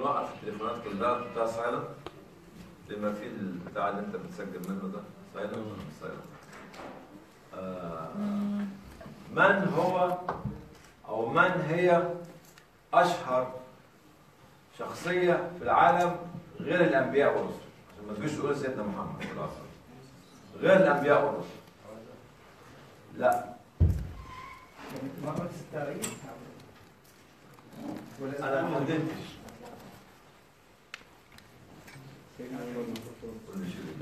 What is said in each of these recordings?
نوقف التليفونات كلها بتاع سايلنت بما فيه البتاع اللي انت بتسجل منه ده سايلنت ولا مش سايلنت آه من هو او من هي اشهر شخصيه في العالم غير الانبياء والرسل عشان ما تجيش تقول سيدنا محمد صلى الله عليه وسلم غير الانبياء والرسل لا مرة التاريخ انا ما حددتش كل شيء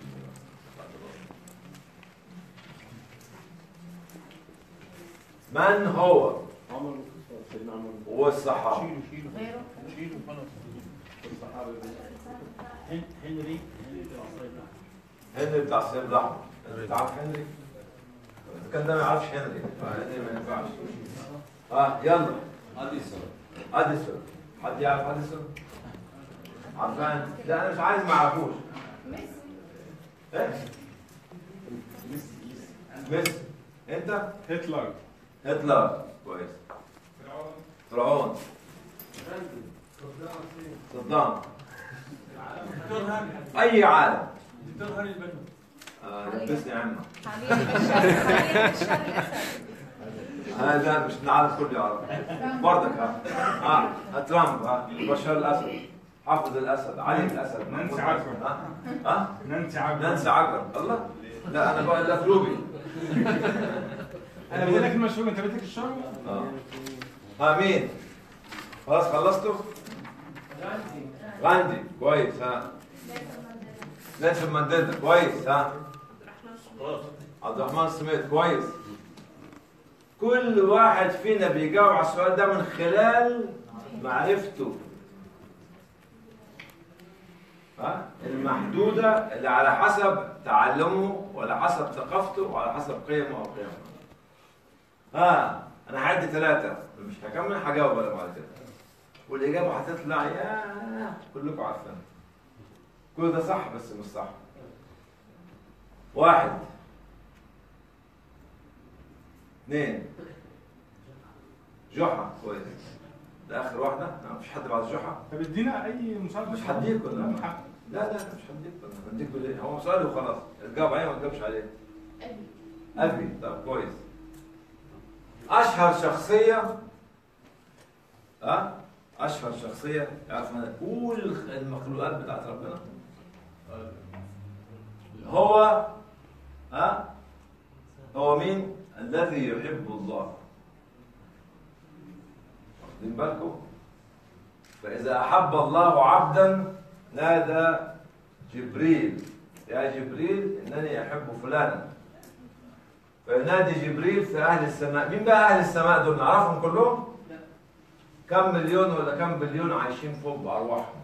من هو عمر سيدنا عمر والصحابه شيلوا شيلوا غيره شيلوا خلاص الصحابه هن- هنري هنري بن عصير هنري بتاع الصيام الاحمر انت عارف هنري؟ كان ده ما يعرفش هنري فهنري ما ينفعش اه يلا اديسون اديسون حد يعرف اديسون؟ عارفان؟ لا انا مش عايز ما اعرفوش ميسي ايه؟ ميسي انت؟ هتلر هتلر كويس فرعون صدام اي عالم دكتور هاني البنا آه لبسني عمه حاليا بشار حاليا بشار الاسد هذا مش العالم كله يعرف برضك ها ها ترامب ها بشار الاسد حافظ الاسد علي الاسد نانسي عجرم. ها ها نانسي عجرم نانسي عجرم الله لا انا بقول لك روبي انا بقول لك المشهور انت بدك الشر آه. ها مين خلاص خلصتوا غاندي كويس ها نيلسون مانديلا كويس ها عبد الرحمن سميث كويس كل واحد فينا بيجاوب على السؤال ده من خلال معرفته ها المحدودة اللي على حسب تعلمه وعلى حسب ثقافته وعلى حسب قيمه أو قيمه ها أنا هعدي ثلاثة مش هكمل هجاوب أنا بعد كده والإجابة هتطلع يا كلكم عارفينها كل ده صح بس مش صح واحد اثنين جحا كويس ده اخر واحده لا مفيش حد بعد جحا طب ادينا اي مساعده مش هديكوا لا لا مح- لا لا مش هديكوا انا هديكوا ليه هو سؤال وخلاص تجاوب عليه ما تجاوبش عليه ابي ابي طب كويس اشهر شخصيه ها اشهر شخصيه يعرف من كل المخلوقات بتاعت ربنا هو ها هو مين الذي يحب الله واخدين بالكم فاذا احب الله عبدا نادى جبريل يا جبريل انني احب فلانا فينادي جبريل في اهل السماء مين بقى اهل السماء دول نعرفهم كلهم كم مليون ولا كم بليون عايشين فوق بارواحهم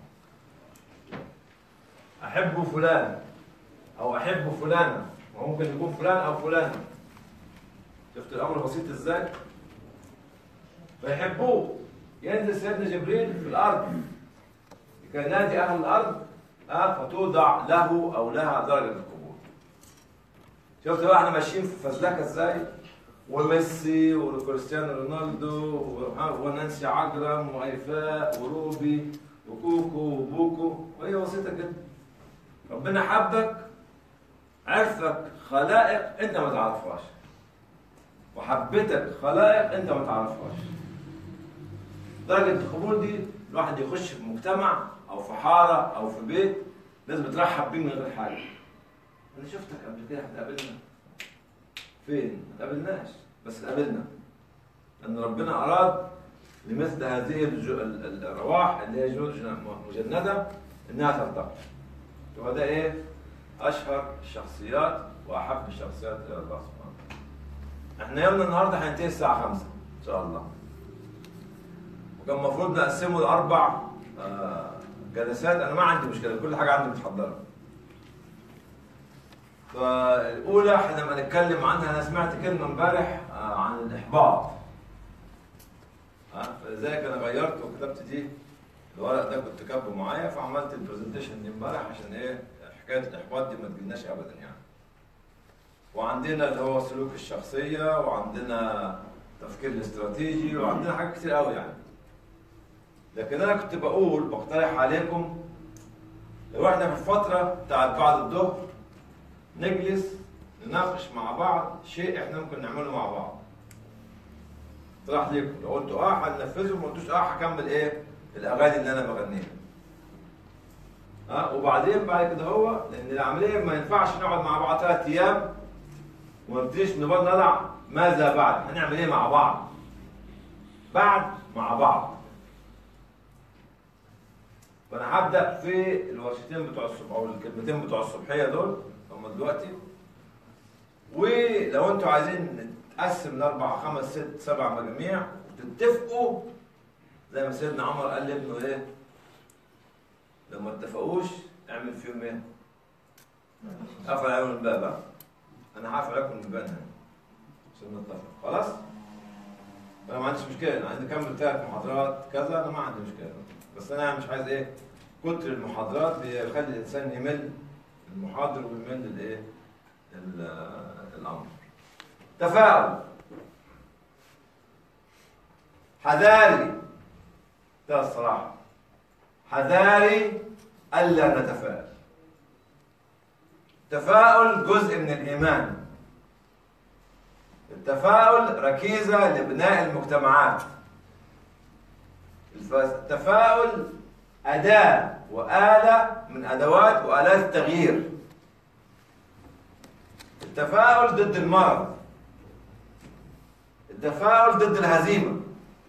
احب فلان او احب فلانا وممكن يكون فلان او فلانه شفت الامر بسيط ازاي فيحبوه ينزل سيدنا جبريل في الارض لكي ينادي اهل الارض آه فتوضع له او لها درجه القبول شفت بقى احنا ماشيين في فزلكه ازاي وميسي وكريستيانو رونالدو و- ونانسي عجرم وايفاء وروبي وكوكو وبوكو وهي بسيطه جدا ربنا حبك عرفك خلائق انت ما تعرفهاش وحبتك خلائق انت ما تعرفهاش درجه القبول دي الواحد يخش في مجتمع او في حاره او في بيت لازم ترحب بيه من غير حاجه انا شفتك قبل كده هتقابلنا فين؟ ما تقابلناش بس قابلنا لان ربنا اراد لمثل هذه الج- ال- ال- الارواح اللي هي جنود جن- مجنده انها تلتقي وهذا ايه؟ اشهر الشخصيات واحب الشخصيات الى الله سبحانه وتعالى. احنا يومنا النهارده هينتهي الساعه 5 ان شاء الله. وكان المفروض نقسمه لاربع آه، جلسات انا ما عندي مشكله كل حاجه عندي متحضره. فالاولى احنا لما نتكلم عنها انا سمعت كلمه امبارح آه، عن الاحباط. ها فلذلك انا غيرت وكتبت دي الورق ده كنت كاتبه معايا فعملت البرزنتيشن دي امبارح عشان ايه حكايه الاحباط دي ما تجيلناش ابدا يعني. وعندنا اللي هو سلوك الشخصيه وعندنا تفكير الاستراتيجي وعندنا حاجات كتير قوي يعني. لكن انا كنت بقول بقترح عليكم لو احنا في الفتره بتاعت بعد الظهر نجلس نناقش مع بعض شيء احنا ممكن نعمله مع بعض اقتراح ليكم لو قلتوا اه هننفذه ما قلتوش اه هكمل ايه الاغاني اللي انا بغنيها ها وبعدين بعد كده هو لان العمليه ما ينفعش نقعد مع بعض ثلاث ايام وما نبتديش نبقى نضع ماذا بعد هنعمل ايه مع بعض بعد مع بعض فانا هبدا في الورشتين بتوع الصبح او الكلمتين بتوع الصبحيه دول هم دلوقتي ولو انتوا عايزين نتقسم لاربع خمس ست سبع مجاميع وتتفقوا زي ما سيدنا عمر قال لابنه ايه لو ما اتفقوش اعمل فيهم ايه؟ قفل عليهم الباب ها؟ انا هقفل عليكم الباب هنا عشان نتفق خلاص؟ انا ما عنديش مشكله انا عايز نكمل ثلاث محاضرات كذا انا ما عندي مشكله بس انا مش عايز ايه كتر المحاضرات بيخلي الانسان يمل المحاضر ويمل الايه ال- الامر تفاؤل حذاري ده الصراحه حذاري الا نتفائل التفاؤل جزء من الايمان التفاؤل ركيزه لبناء المجتمعات الف- التفاؤل أداة وآلة من أدوات وآلات التغيير التفاؤل ضد المرض التفاؤل ضد الهزيمة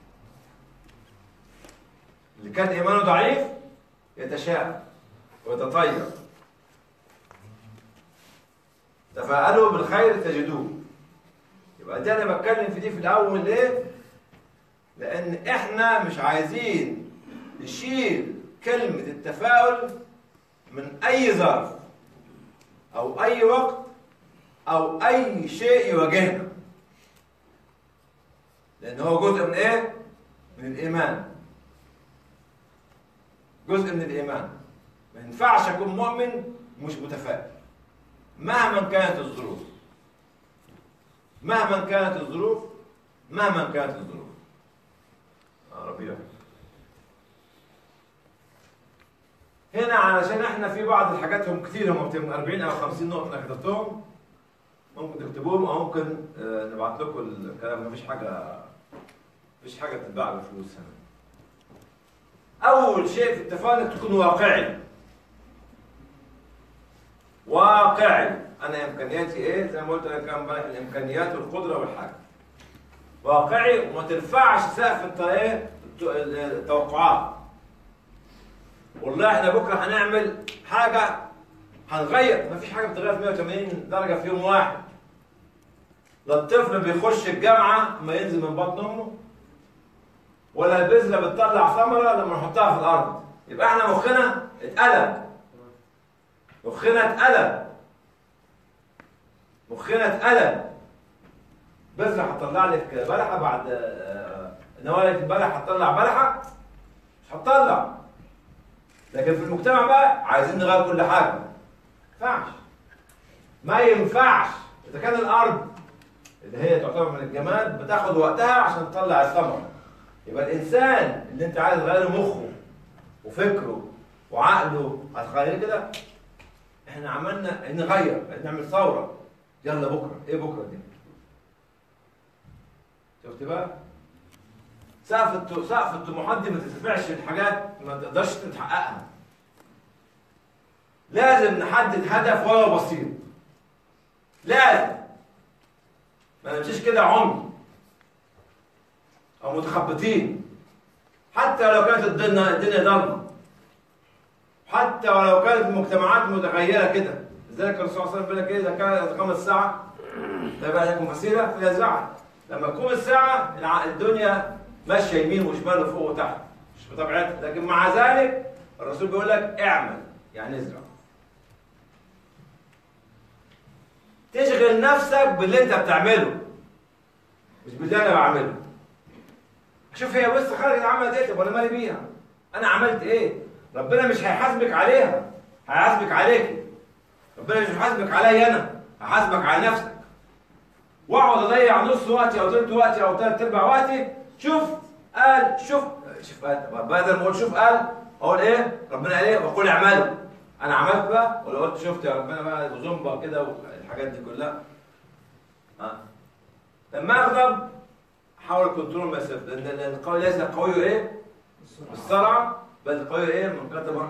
اللي كان إيمانه ضعيف يتشائم ويتطير تفاءلوا بالخير تجدوه يبقى دي أنا بتكلم في دي في الأول ليه؟ لأن إحنا مش عايزين نشيل كلمة التفاؤل من أي ظرف أو أي وقت أو أي شيء يواجهنا لأن هو جزء من إيه؟ من الإيمان جزء من الإيمان ما ينفعش أكون مؤمن مش متفائل مهما كانت الظروف مهما كانت الظروف مهما كانت الظروف آه، ربيع هنا علشان احنا في بعض الحاجات هم كتير هم من 40 او 50 نقطه انا كتبتهم ممكن تكتبوهم او ممكن آه، نبعت لكم الكلام مفيش حاجه مفيش حاجه بتتباع بفلوس هنا اول شيء في التفاؤل انك تكون واقعي واقعي انا امكانياتي ايه زي ما قلت انا كان امبارح الامكانيات والقدره والحاجه واقعي وما ترفعش سقف انت ايه الت- التوقعات والله احنا بكره هنعمل حاجه هنغير مفيش حاجه بتتغير في 180 درجه في يوم واحد لا الطفل بيخش الجامعه ما ينزل من بطن امه ولا البذره بتطلع ثمره لما نحطها في الارض يبقى احنا مخنا اتقلب مخنا اتقلب مخنا اتقلب بذره هتطلع لك بلحه بعد آه، نوايا البلح هتطلع بلحه مش هتطلع لكن في المجتمع بقى عايزين نغير كل حاجه ما ينفعش ما ينفعش اذا كان الارض اللي هي تعتبر من الجمال بتاخد وقتها عشان تطلع الثمره يبقى الانسان اللي انت عايز تغير مخه وفكره وعقله هتغير كده احنا عملنا نغير نعمل ثوره يلا بكره ايه بكره دي شفت بقى سقف الت- سقف الطموحات دي ما ترتفعش الحاجات ما تقدرش تحققها لازم نحدد هدف ولو بسيط لازم ما نمشيش كده عمي او متخبطين حتى لو كانت الدنيا الدنيا ضلمه حتى ولو كانت المجتمعات متغيره كده لذلك الرسول صلى الله عليه وسلم بيقول لك ايه اذا كان اذا قامت الساعه لا يبقى عليكم فسيله فلا زعل لما تقوم الساعه الع- الدنيا ماشيه يمين وشمال وفوق وتحت مش بطبيعتها لكن مع ذلك الرسول بيقول لك اعمل يعني ازرع تشغل نفسك باللي انت بتعمله مش باللي انا بعمله شوف هي بص خرجت عملت ايه طب وانا مالي بيها انا عملت ايه ربنا مش هيحاسبك عليها هيحاسبك عليك ربنا مش هيحاسبك عليا انا هيحاسبك على نفسك واقعد اضيع نص وقتي او ثلث وقتي او ثلاث ارباع وقتي شوف قال شوف شوف قال طب بدل ما اقول شوف قال اقول ايه ربنا قال ايه وقول اعملوا انا عملت بقى ولا قلت شفت يا ربنا بقى وزنبه كده والحاجات دي كلها ها لما اغضب حاول كنترول ما يصير لان لأن القوي ليس القوي ايه بالسرعه بل القوي ايه منقطبا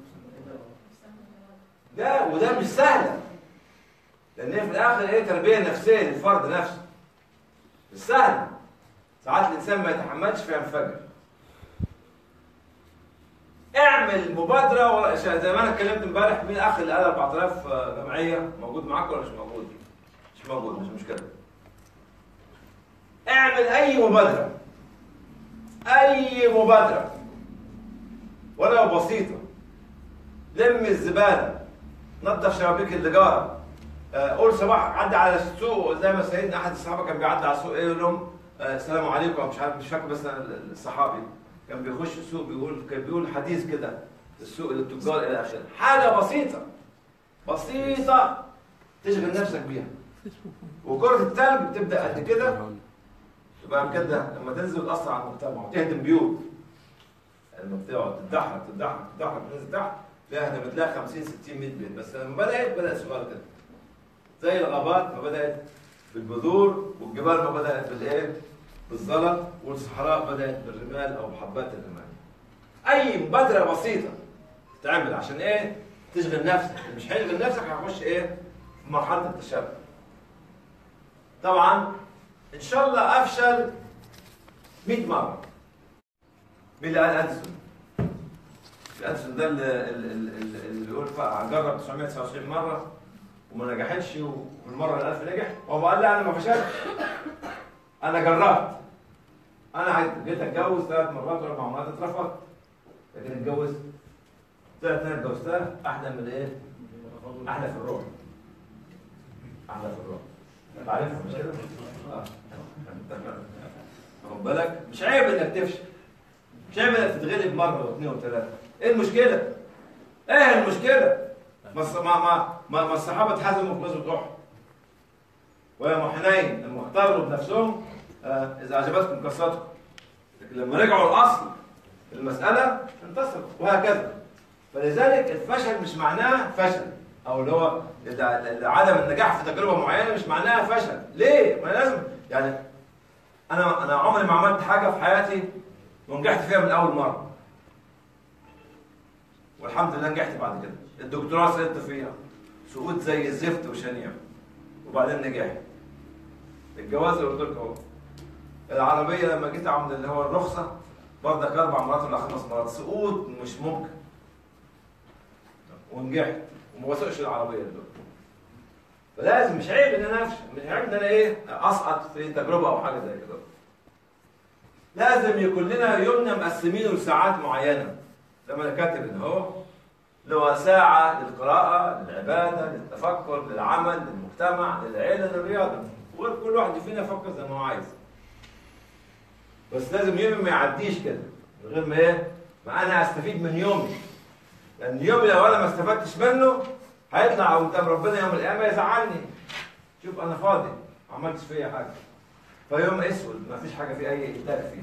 ده وده مش سهله لان هي في الاخر ايه تربيه نفسيه للفرد نفسه مش سهله ساعات الانسان ما يتحملش فينفجر اعمل مبادره ولا شيء زي ما انا اتكلمت امبارح مين الاخ اللي قال 4000 جمعيه موجود معاك ولا مش موجود؟ مش موجود مش مشكله اعمل اي مبادره اي مبادره ولو بسيطه لم الزباله نظف شبابيك النجاره آه، قول صباح عدي على السوق زي ما سيدنا احد الصحابه كان بيعدي على السوق ايه يقول لهم آه، السلام عليكم مش عارف مش فاكر بس أنا الصحابي كان بيخش السوق بيقول كان بيقول حديث كده السوق للتجار الى اخره حاجه بسيطه بسيطه تشغل نفسك بيها وكره التلج بتبدا قد كده تبقى كده لما تنزل تاثر على المجتمع وتهدم بيوت لما بتقعد تتدحرج تتدحرج تتدحرج تنزل تحت تلاقي احنا بتلاقي 50 60 100 بيت بس لما بدات بدات صغيره كده زي الغابات ما بدات بالبذور والجبال ما بدات بالايه؟ بالزلط والصحراء بدات بالرمال او بحبات الرمال. اي مبادره بسيطه تتعمل عشان ايه؟ تشغل نفسك، اللي مش هيشغل نفسك هيخش ايه؟ في مرحله التشابه. طبعا ان شاء الله افشل 100 مره. مين اللي قال اديسون؟ اديسون ده اللي, اللي, اللي اللي بيقول بقى جرب 929 مره وما نجحتش والمره الالف نجح وهو قال لا انا ما فشلتش انا جربت انا عايز جيت اتجوز ثلاث مرات واربع مرات اترفضت لكن اتجوز ثلاث انا اتجوزتها احلى من ايه؟ احلى في الروح احلى في الروح عارفها مش كده؟ اه خد بالك مش عيب انك تفشل مش عيب انك تتغلب مره واثنين وثلاثه ايه المشكله؟ ايه المشكله؟ ما الص- ما ما ما, ما الصحابه اتحزموا في غزوه احد ويوم حنين لما اختاروا بنفسهم آه، اذا اعجبتكم كثرتكم لكن لما رجعوا الاصل المساله انتصروا وهكذا فلذلك الفشل مش معناه فشل او اللي هو إذا- عدم النجاح في تجربه معينه مش معناها فشل ليه؟ ما لازم يعني انا انا عمري ما عملت حاجه في حياتي ونجحت فيها من اول مره والحمد لله نجحت بعد كده الدكتوراه سقطت فيها سقوط زي الزفت وشنيع وبعدين نجحت الجواز اللي قلت لك اهو العربيه لما جيت اعمل اللي هو الرخصه برضك اربع مرات ولا خمس مرات سقوط مش ممكن ونجحت وما بسوقش العربيه دلوقتي فلازم مش عيب ان انا افشل مش عيب ان انا ايه اسقط في تجربه او حاجه زي كده لازم يكون لنا يومنا مقسمينه لساعات معينه زي ما انا كاتب ان هو اللي هو ساعة للقراءة للعبادة للتفكر للعمل للمجتمع للعيلة للرياضة وكل واحد فينا يفكر زي ما هو عايز بس لازم يومي ما يعديش كده من غير ما ايه ما انا استفيد من يومي لان يومي لو انا ما استفدتش منه هيطلع قدام ربنا يوم القيامة يزعلني شوف انا فاضي ما عملتش فيا حاجة فيوم اسود ما فيش حاجة فيه اي انتاج فيه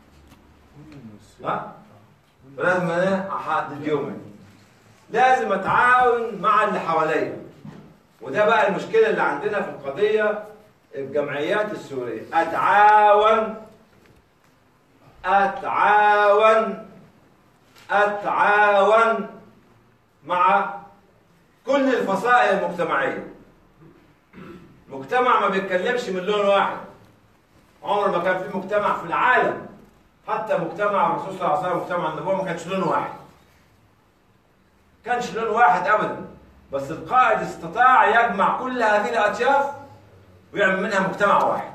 ها فلازم انا احدد يومي لازم اتعاون مع اللي حواليا وده بقى المشكله اللي عندنا في القضيه الجمعيات السوريه اتعاون اتعاون اتعاون مع كل الفصائل المجتمعيه مجتمع ما بيتكلمش من لون واحد عمر ما كان في مجتمع في العالم حتى مجتمع الرسول صلى الله عليه وسلم مجتمع النبوه ما كانش لون واحد كانش لون واحد ابدا بس القائد استطاع يجمع كل هذه الاطياف ويعمل منها مجتمع واحد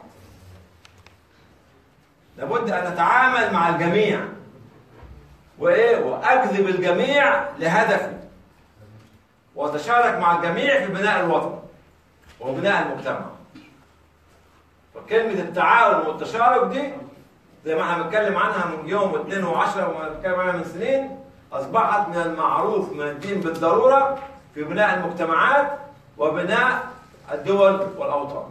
لابد ان نتعامل مع الجميع وايه واجذب الجميع لهدفي واتشارك مع الجميع في بناء الوطن وبناء المجتمع فكلمة التعاون والتشارك دي زي ما احنا بنتكلم عنها من يوم واثنين وعشرة وما بنتكلم عنها من سنين أصبحت من المعروف من الدين بالضرورة في بناء المجتمعات وبناء الدول والأوطان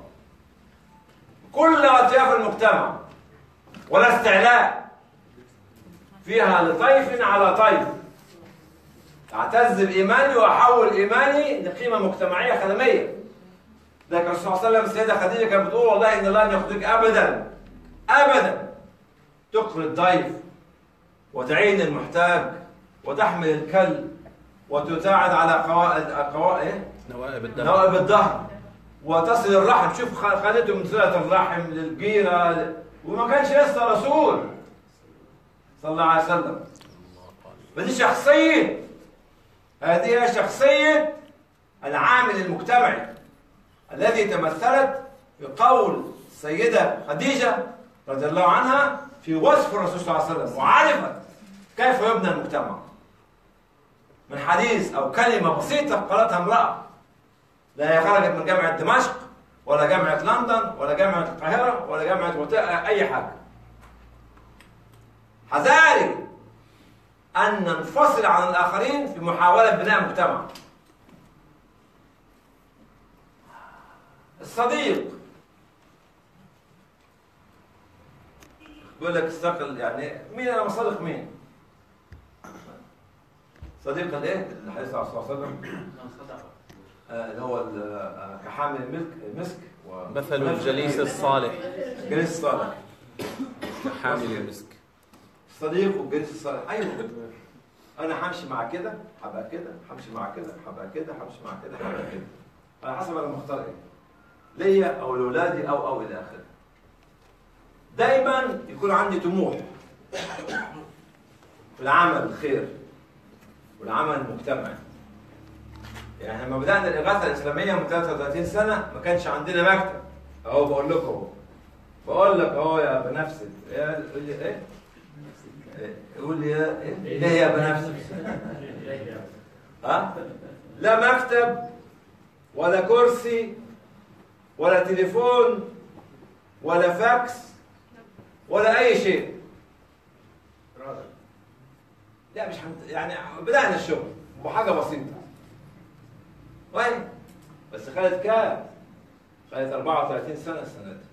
كل أطياف المجتمع ولا استعلاء فيها لطيف على طيف اعتز بايماني واحول ايماني لقيمه مجتمعيه خدميه لكن الرسول صلى الله عليه وسلم السيده خديجه كانت بتقول والله ان الله لن يخزيك ابدا ابدا تقري الضيف وتعين المحتاج وتحمل الكل وتساعد على قوائد قوائد ايه؟ نوائب الدم نوائب الظهر وتصل الرحم شوف خ- خلته من صله الرحم للجيره ل- وما كانش لسه رسول صلى الله عليه وسلم فدي شخصيه هذه هي شخصيه العامل المجتمعي الذي تمثلت في قول السيده خديجه رضي الله عنها في وصف الرسول صلى الله عليه وسلم وعرفت كيف يبنى المجتمع من حديث او كلمه بسيطه قالتها امراه لا هي خرجت من جامعة دمشق ولا جامعة لندن ولا جامعة القاهرة ولا جامعة وت... أي حاجة حذاري أن ننفصل عن الآخرين في محاولة بناء مجتمع الصديق بيقول لك استقل يعني مين أنا مصدق مين؟ صديق الايه؟ الحديث عن الرسول صلى الله عليه وسلم آه، اللي هو ال- آه، كحامل الملك المسك و- مثل الجليس الصالح الجليس الصالح حامل المسك الصديق والجليس الصالح ايوه انا همشي مع كده هبقى كده همشي مع كده هبقى كده همشي مع كده هبقى كده على حسب انا مختار ايه ليا او لاولادي او او الى اخره دايما يكون عندي طموح في العمل الخير والعمل المجتمعي يعني لما بدأنا الإغاثة الإسلامية من 33 سنة ما كانش عندنا مكتب أهو بقول لكم أهو بقول لك أهو يا بنفسك يا قول لي إيه؟ إيه؟ قول لي يا إيه؟ ليه يا بنفسك؟ ها؟ لا مكتب ولا كرسي ولا تليفون ولا فاكس ولا أي شيء لا مش حمد... يعني بدأنا الشغل بحاجة بسيطة وين بس خدت كام خدت 34 سنة السنة دي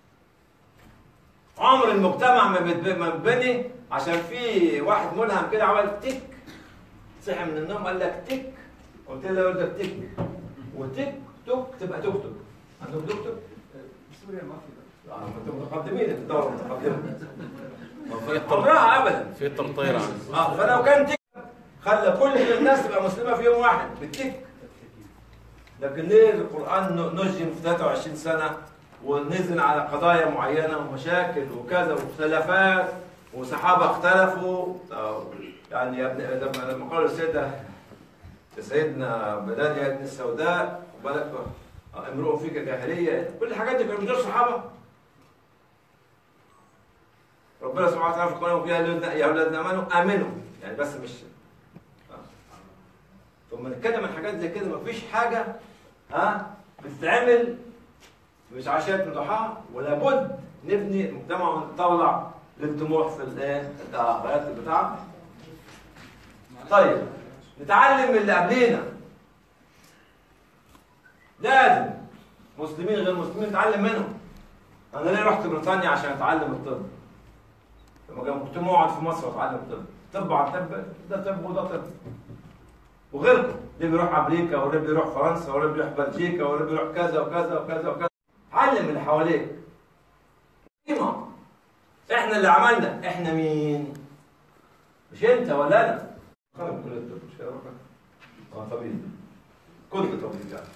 عمر المجتمع ما بيتب- ما بيتبني عشان في واحد ملهم كده عمل تك صحي من النوم قال لك تك قلت له يقول لك تك وتك توك تبقى توك توك عندك توك توك؟ سوريا ما في آه، انتم متقدمين انتوا دورة متقدمة في طر- عمرها ابدا في طرطيرة اه فلو كان تك خلى كل الناس تبقى مسلمه في يوم واحد بالتك لكن ليه القران ن- نجم في 23 سنه ونزل على قضايا معينه ومشاكل وكذا واختلافات وصحابه اختلفوا آه، يعني يا ابن لما لما قالوا السيده سيدنا بلال يا ابن السوداء وبالك آه، امرؤ فيك جاهليه كل الحاجات دي كانوا من دول صحابه ربنا سبحانه وتعالى في القرآن فيها يا أولادنا آمنوا آمنوا يعني بس مش آه. ثم نتكلم عن حاجات زي كده مفيش حاجة ها بتتعمل مش عشان ضحاها ولا بد نبني المجتمع ونطلع للطموح في الايه الحياة بتاعها طيب نتعلم من اللي قبلينا لازم مسلمين غير مسلمين نتعلم منهم انا ليه رحت بريطانيا عشان اتعلم الطب لما كان- كنت اقعد في مصر واتعلم الطب طب عن طب ده طب وده طب وغيركم اللي بيروح امريكا واللي بيروح فرنسا واللي بيروح بلجيكا واللي بيروح كذا وكذا وكذا وكذا علم اللي حواليك قيمة احنا اللي عملنا احنا مين مش انت ولا انا خرج كل الطب مش كده اه طبيب كنت طبيب يعني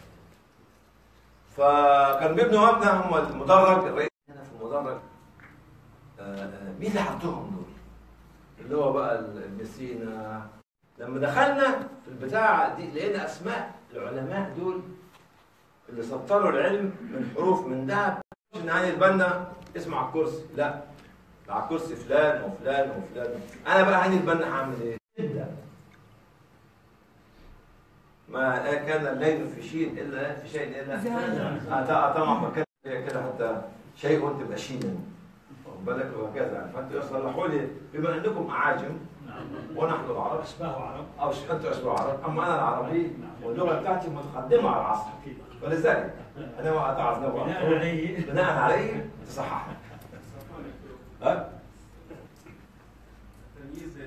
فكان بيبنوا مبنى هم المدرج الرئيسي هنا في المدرج آه، آه، مين اللي حطهم دول؟ اللي هو بقى ابن سينا لما دخلنا في البتاع دي لقينا اسماء العلماء دول اللي سطروا العلم من حروف من ذهب مش ان هاني البنا اسمه على الكرسي لا ده على الكرسي فلان وفلان وفلان انا بقى هاني البنا هعمل ايه؟ جدا ما كان الليل في شيء الا في شيء الا آه، طبعا ما كان كده حتى شيء تبقى شيئا واخد بالك وهكذا يعني فانتوا يصلحوا لي بما انكم اعاجم ونحن العرب اشباه عرب او ش- انتوا اشبه عرب اما انا العربي واللغه بتاعتي متقدمه على العصر اكيد ولذلك انا ما اتعظ بناء عليه بناء عليه تصحح ها تمييز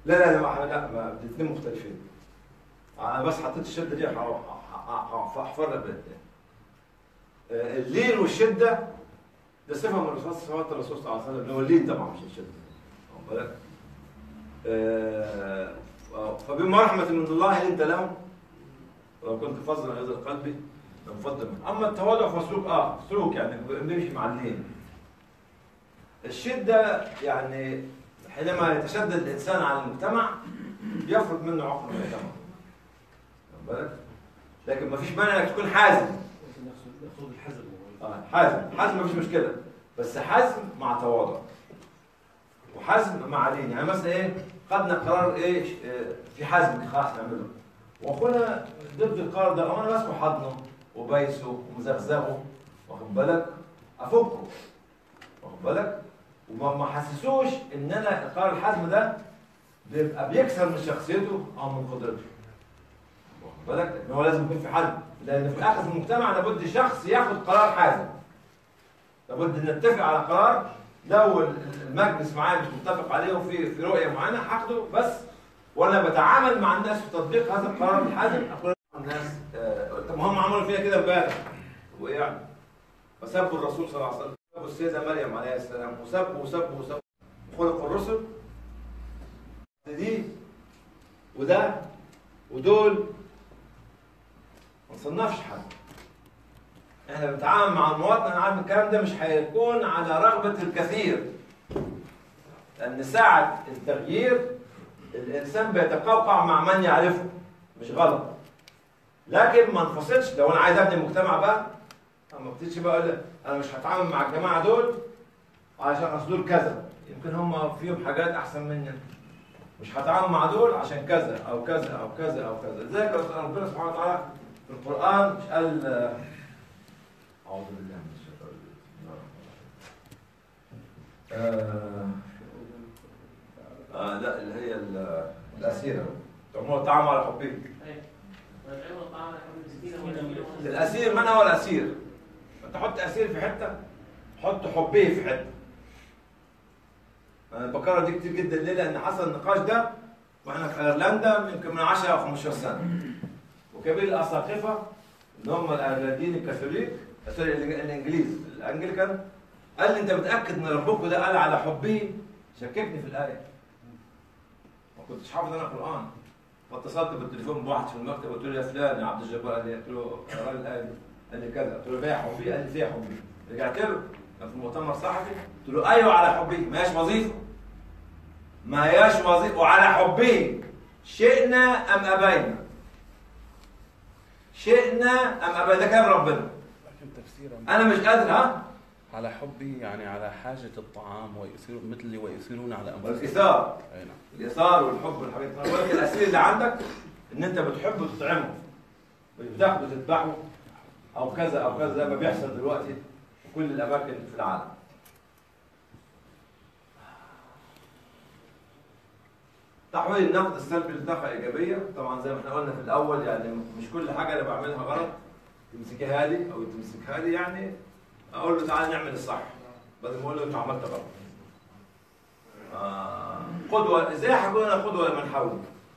لا لا لا ما لا ما الاثنين مختلفين انا بس حطيت الشده دي هحفرها بالاثنين آه، اللين والشده ده صفه من الرسول صفات الرسول صلى الله عليه وسلم اللي هو اللين طبعا مش الشده واخد بالك آه، آه، فبما رحمه من الله لنت لهم ولو كنت فظا هذا القلب لانفض منه اما التواضع فسلوك اه سلوك يعني بيمشي مع اللين الشده يعني حينما يتشدد الانسان على المجتمع يفرض منه عقل المجتمع واخد بالك لكن ما فيش مانع انك تكون حازم لكن يقصد يقصد الحزم هو آه، حازم حازم ما فيش مشكله بس حازم مع تواضع وحزم مع لين يعني مثلا ايه خدنا قرار ايه ش- آه، في حزم خلاص نعمله واخونا ضد القرار ده وانا ماسكه حضنه وبايسه ومزغزغه واخد بالك افكه واخد بالك وما ما حسسوش ان انا القرار الحزم ده بيبقى بيكسر من شخصيته او من قدرته واخد بالك ان هو لازم يكون في حزم لان في الاخر في المجتمع لابد شخص ياخد قرار حازم لابد ان نتفق على قرار لو المجلس معايا مش متفق عليه وفي في رؤيه معينه هاخده بس وانا بتعامل مع الناس في تطبيق هذا القرار الحازم اقول الناس آه، طب ما هم عملوا فيها كده امبارح وايه يعني فسبوا الرسول صلى الله عليه وسلم سبوا السيده مريم عليه السلام وسبوا وسبوا وسبوا خلق الرسل دي وده ودول ما نصنفش حد احنا بنتعامل مع المواطن انا عارف الكلام ده مش هيكون على رغبه الكثير لان ساعه التغيير الانسان بيتقوقع مع من يعرفه مش غلط لكن ما انفصلش لو انا عايز ابني مجتمع بقى أنا ما ابتديش بقى اقول انا مش هتعامل مع الجماعه دول عشان اصل دول كذا يمكن هم فيهم حاجات احسن مني مش هتعامل مع دول عشان كذا او كذا او كذا او كذا لذلك ربنا سبحانه وتعالى في القران مش قال آه، اعوذ بالله من الشيطان الرجيم آه، آه لا اللي هي ال- الاسيره تعملوا الطعام على حبين الاسير من هو الاسير؟ انت حط اسير في حته حط حبيه في حته انا بكرر دي كتير جدا ليه؟ لان حصل النقاش ده واحنا في ايرلندا من يمكن من 10 او 15 سنه وكبير الاساقفه اللي هم الايرلنديين الكاثوليك سوري الإنج- الانجليز الانجليكان قال لي انت متاكد ان ربكم ده قال على حبه شككني في الايه ما كنتش حافظ انا قران فاتصلت بالتليفون بواحد في المكتب قلت له يا فلان يا عبد الجبار قال لي قلت له اقرا لي الايه دي قال لي كذا قلت له فيها حبي قال لي فيها حبي رجعت له كان في مؤتمر صحفي قلت له ايوه على حبي ما هياش وظيفه ما هياش وظيفه وعلى حبي شئنا ام ابينا شئنا ام ابينا ده كلام ربنا لكن تفسيرا انا مش قادر ها على حبي يعني على حاجة الطعام ويؤثر مثل ويؤثرون على أنفسهم والاثار أي نعم الاثار والحب والحاجات دي ولكن الاسير اللي عندك ان انت بتحبه تطعمه مش بتاخده تذبحه او كذا او كذا زي ما بيحصل دلوقتي في كل الاماكن في العالم تحويل النقد السلبي لطاقه ايجابيه طبعا زي ما احنا قلنا في الاول يعني مش كل حاجه انا بعملها غلط تمسكها لي او تمسكها لي يعني اقول له تعالى نعمل الصح بدل ما اقول له انت عملت غلط آه، قدوة ازاي هكون انا قدوة لمن حولي؟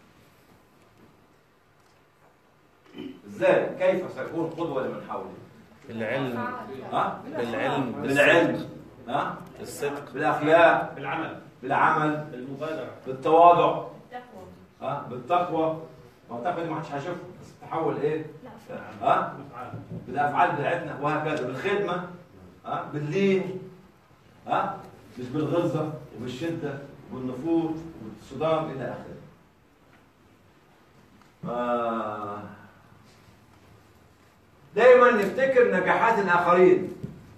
ازاي؟ كيف سأكون قدوة لمن حولي؟ بالعلم ها؟ بالعلم بالعلم ها؟ بالصدق بالاخلاق بالعمل بالعمل بالمبادرة بالتواضع التقوى ها؟ بالتقوى ما التقوى دي ما حدش هيشوفها بس تحول ايه؟ لا ها؟ أفعال بالافعال بتاعتنا وهكذا بالخدمه ها باللين ها مش بالغلظه وبالشده وبالنفوذ وبالصدام الى اخره آه. دايما نفتكر نجاحات الاخرين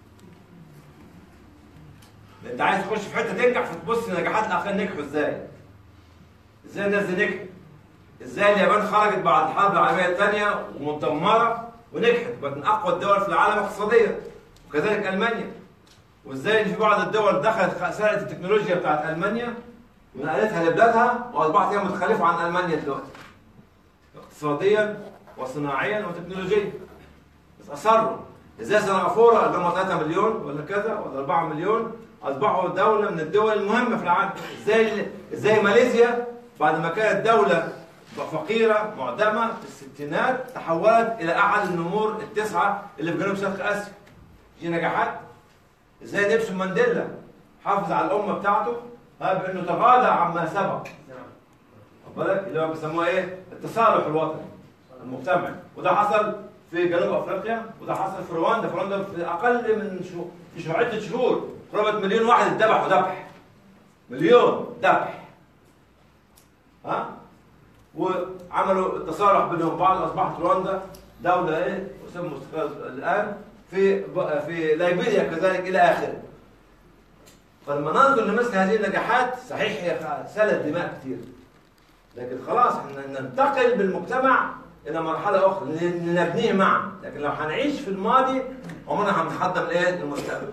انت عايز تخش في حته تنجح فتبص نجاحات الاخرين نجحوا ازاي ازاي الناس دي نجحت ازاي اليابان خرجت بعد الحرب العالميه الثانيه ومدمره ونجحت بقت من اقوى الدول في العالم اقتصاديا وكذلك المانيا وازاي ان في بعض الدول دخلت سرقت التكنولوجيا بتاعت المانيا ونقلتها لبلادها واصبحت هي متخلفه عن المانيا دلوقتي اقتصاديا وصناعيا وتكنولوجيا بس اصروا ازاي سنغافوره اللي هم 3 مليون ولا كذا ولا 4 مليون اصبحوا دوله من الدول المهمه في العالم ازاي ازاي ماليزيا بعد ما كانت دولة فقيرة معدمة في الستينات تحولت إلى أحد النمور التسعة اللي في جنوب شرق آسيا. دي نجاحات. إزاي نيلسون مانديلا حافظ على الأمة بتاعته ها بإنه تغاضى عما سبق. خد بالك اللي هو بيسموها إيه؟ التصالح الوطني المجتمعي وده حصل في جنوب أفريقيا وده حصل في رواندا، في رواندا في أقل من شو في شو عدة شهور قرابة مليون واحد اتذبحوا ذبح. مليون ذبح. ها؟ وعملوا التصالح بينهم بعض اصبحت رواندا دوله ايه وسموا مستقله الان في في ليبيريا كذلك الى اخره. فلما ننظر لمثل هذه النجاحات صحيح هي سالت دماء كثير. لكن خلاص احنا ننتقل بالمجتمع الى مرحله اخرى ن- نبنيه معا، لكن لو هنعيش في الماضي عمرنا هنتقدم لايه؟ للمستقبل.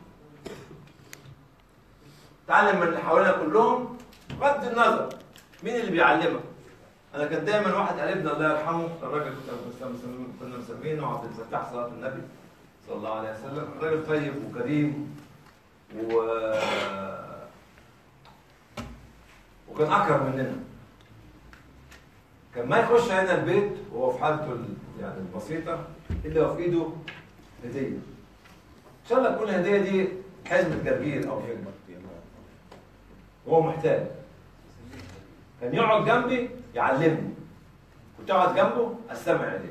تعلم من اللي حوالينا كلهم بغض النظر مين اللي بيعلمك؟ انا كان دايما واحد قريبنا الله يرحمه الراجل كنا مسمين- كنا مسمينه عبد الفتاح صلاه النبي صلى الله عليه وسلم راجل طيب وكريم و وكان اكرم مننا كان ما يخش هنا البيت وهو في حالته ال- يعني البسيطه الا وفي ايده هديه ان شاء الله تكون الهديه دي حزمه جرجير او حجمه وهو محتاج كان يقعد جنبي يعلمني كنت اقعد جنبه استمع اليه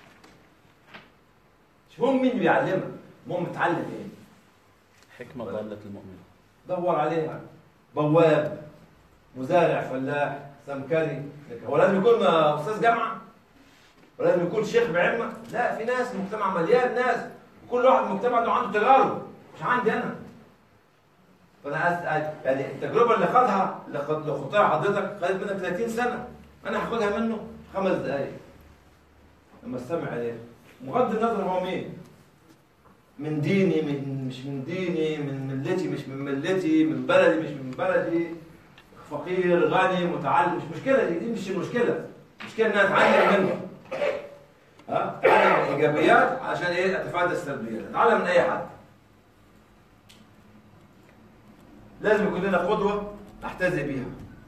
مش مهم مين بيعلمك المهم تتعلم ايه حكمة ضالة المؤمن دور عليها بواب مزارع فلاح سمكري هو لازم يكون استاذ جامعه ولازم يكون شيخ بعلمه لا في ناس مجتمع مليان ناس كل واحد مجتمع له عنده تجارب مش عندي انا فانا أس... يعني التجربه اللي خدها اللي خد- اللي خدتها حضرتك خدت منك 30 سنه انا هاخدها منه في خمس دقائق لما استمع عليه بغض النظر هو مين من ديني من مش من ديني من ملتي مش من ملتي من بلدي مش من بلدي فقير غني متعلم مش مشكله دي, دي مش المشكله المشكله ان انا اتعلم منه ها اتعلم الايجابيات عشان ايه اتفادى السلبيات اتعلم من اي حد لازم يكون لنا قدوه احتذي بيها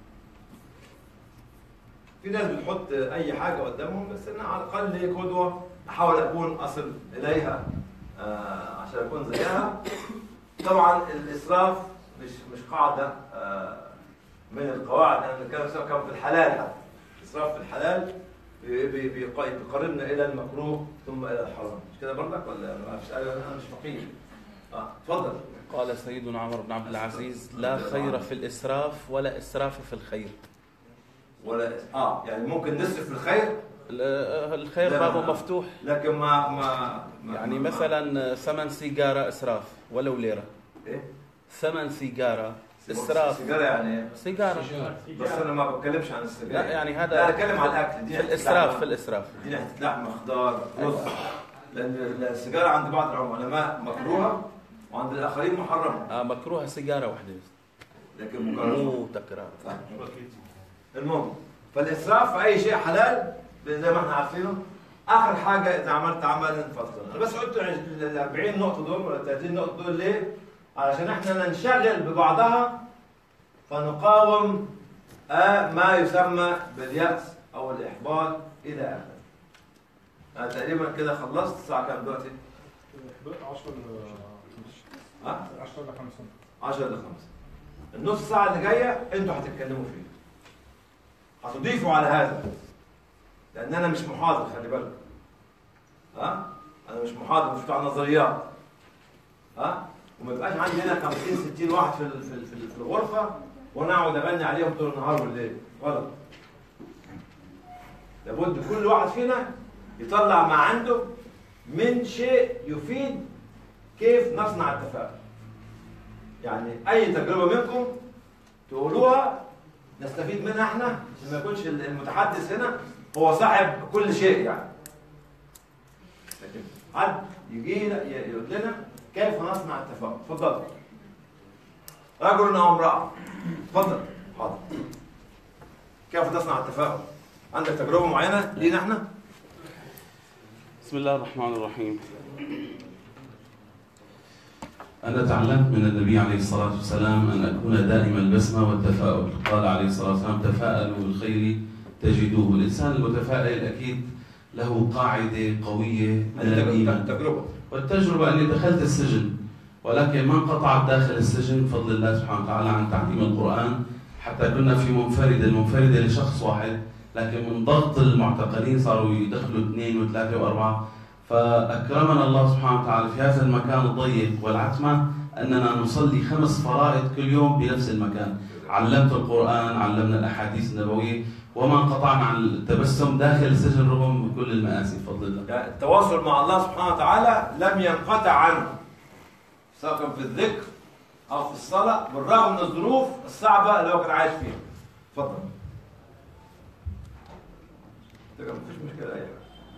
في ناس بتحط اي حاجه قدامهم بس انا على الاقل لي قدوه احاول اكون اصل اليها آه عشان اكون زيها طبعا الاسراف مش مش قاعده آه من القواعد انا بنتكلم سواء كان في الحلال حتى الاسراف في الحلال بي- بي- بيق- بيقربنا الى المكروه ثم الى الحرام مش كده برضك ولا انا مش انا مش فقيه اه اتفضل قال سيدنا عمر بن عبد العزيز لا خير في الإسراف ولا إسراف في الخير ولا اه يعني ممكن نصرف في الخير ال- الخير لا. بابه مفتوح لكن ما ما, ما يعني ما- مثلا ثمن سيجارة إسراف ولو ليرة ايه ثمن سيجارة إسراف سيجاره يعني ايه سيجارة بس انا ما بتكلمش عن السجاير لا يعني هذا لا اتكلم عن الاكل دي في حتة الإسراف لحمة. في الإسراف دي حته لحمه خضار رز لان السيجاره عند بعض العلماء مكروهه وعند الاخرين محرمه آه مكروهة سيجارة واحدة بس لكن مكرهه مو تكرار المهم فالاسراف في اي شيء حلال زي ما احنا عارفينه اخر حاجه اذا عملت عملا فاصلا انا بس قلت ال 40 نقطه دول ولا 30 نقطه دول ليه؟ علشان احنا ننشغل ببعضها فنقاوم آه ما يسمى باليأس او الاحباط الى اخره. انا تقريبا كده خلصت الساعه كام دلوقتي؟ 10 ها؟ 10 ل 5 10 ل 5 النص ساعة اللي جاية انتوا هتتكلموا فيها هتضيفوا على هذا لأن أنا مش محاضر خلي بالك ها أنا مش محاضر مش بتاع نظريات ها وما يبقاش عندي هنا 50 60 واحد في ال- في ال- في ال- في الغرفة وأنا أقعد أغني عليهم طول النهار والليل غلط لابد كل واحد فينا يطلع ما عنده من شيء يفيد كيف نصنع التفاؤل يعني اي تجربه منكم تقولوها نستفيد منها احنا عشان ما يكونش المتحدث هنا هو صاحب كل شيء يعني لكن حد يجي يقول لنا كيف نصنع التفاؤل اتفضل رجل او امراه اتفضل حاضر كيف تصنع التفاؤل عندك تجربه معينه لينا احنا بسم الله الرحمن الرحيم أنا تعلمت من النبي عليه الصلاة والسلام أن أكون دائما البسمة والتفاؤل قال عليه الصلاة والسلام تفاءلوا بالخير تجدوه الإنسان المتفائل أكيد له قاعدة قوية من الإيمان تجربه والتجربة أني دخلت السجن ولكن ما انقطعت داخل السجن بفضل الله سبحانه وتعالى عن تعليم القرآن حتى كنا في منفردة المنفردة لشخص واحد لكن من ضغط المعتقلين صاروا يدخلوا اثنين وثلاثة وأربعة فأكرمنا الله سبحانه وتعالى في هذا المكان الضيق والعتمة أننا نصلي خمس فرائض كل يوم بنفس المكان علمت القرآن علمنا الأحاديث النبوية وما انقطعنا عن التبسم داخل السجن رغم كل المآسي بفضل الله يعني التواصل مع الله سبحانه وتعالى لم ينقطع عنه سواء كان في الذكر او في الصلاه بالرغم من الظروف الصعبه اللي هو كان عايش فيها اتفضل تمام، مفيش مشكله اي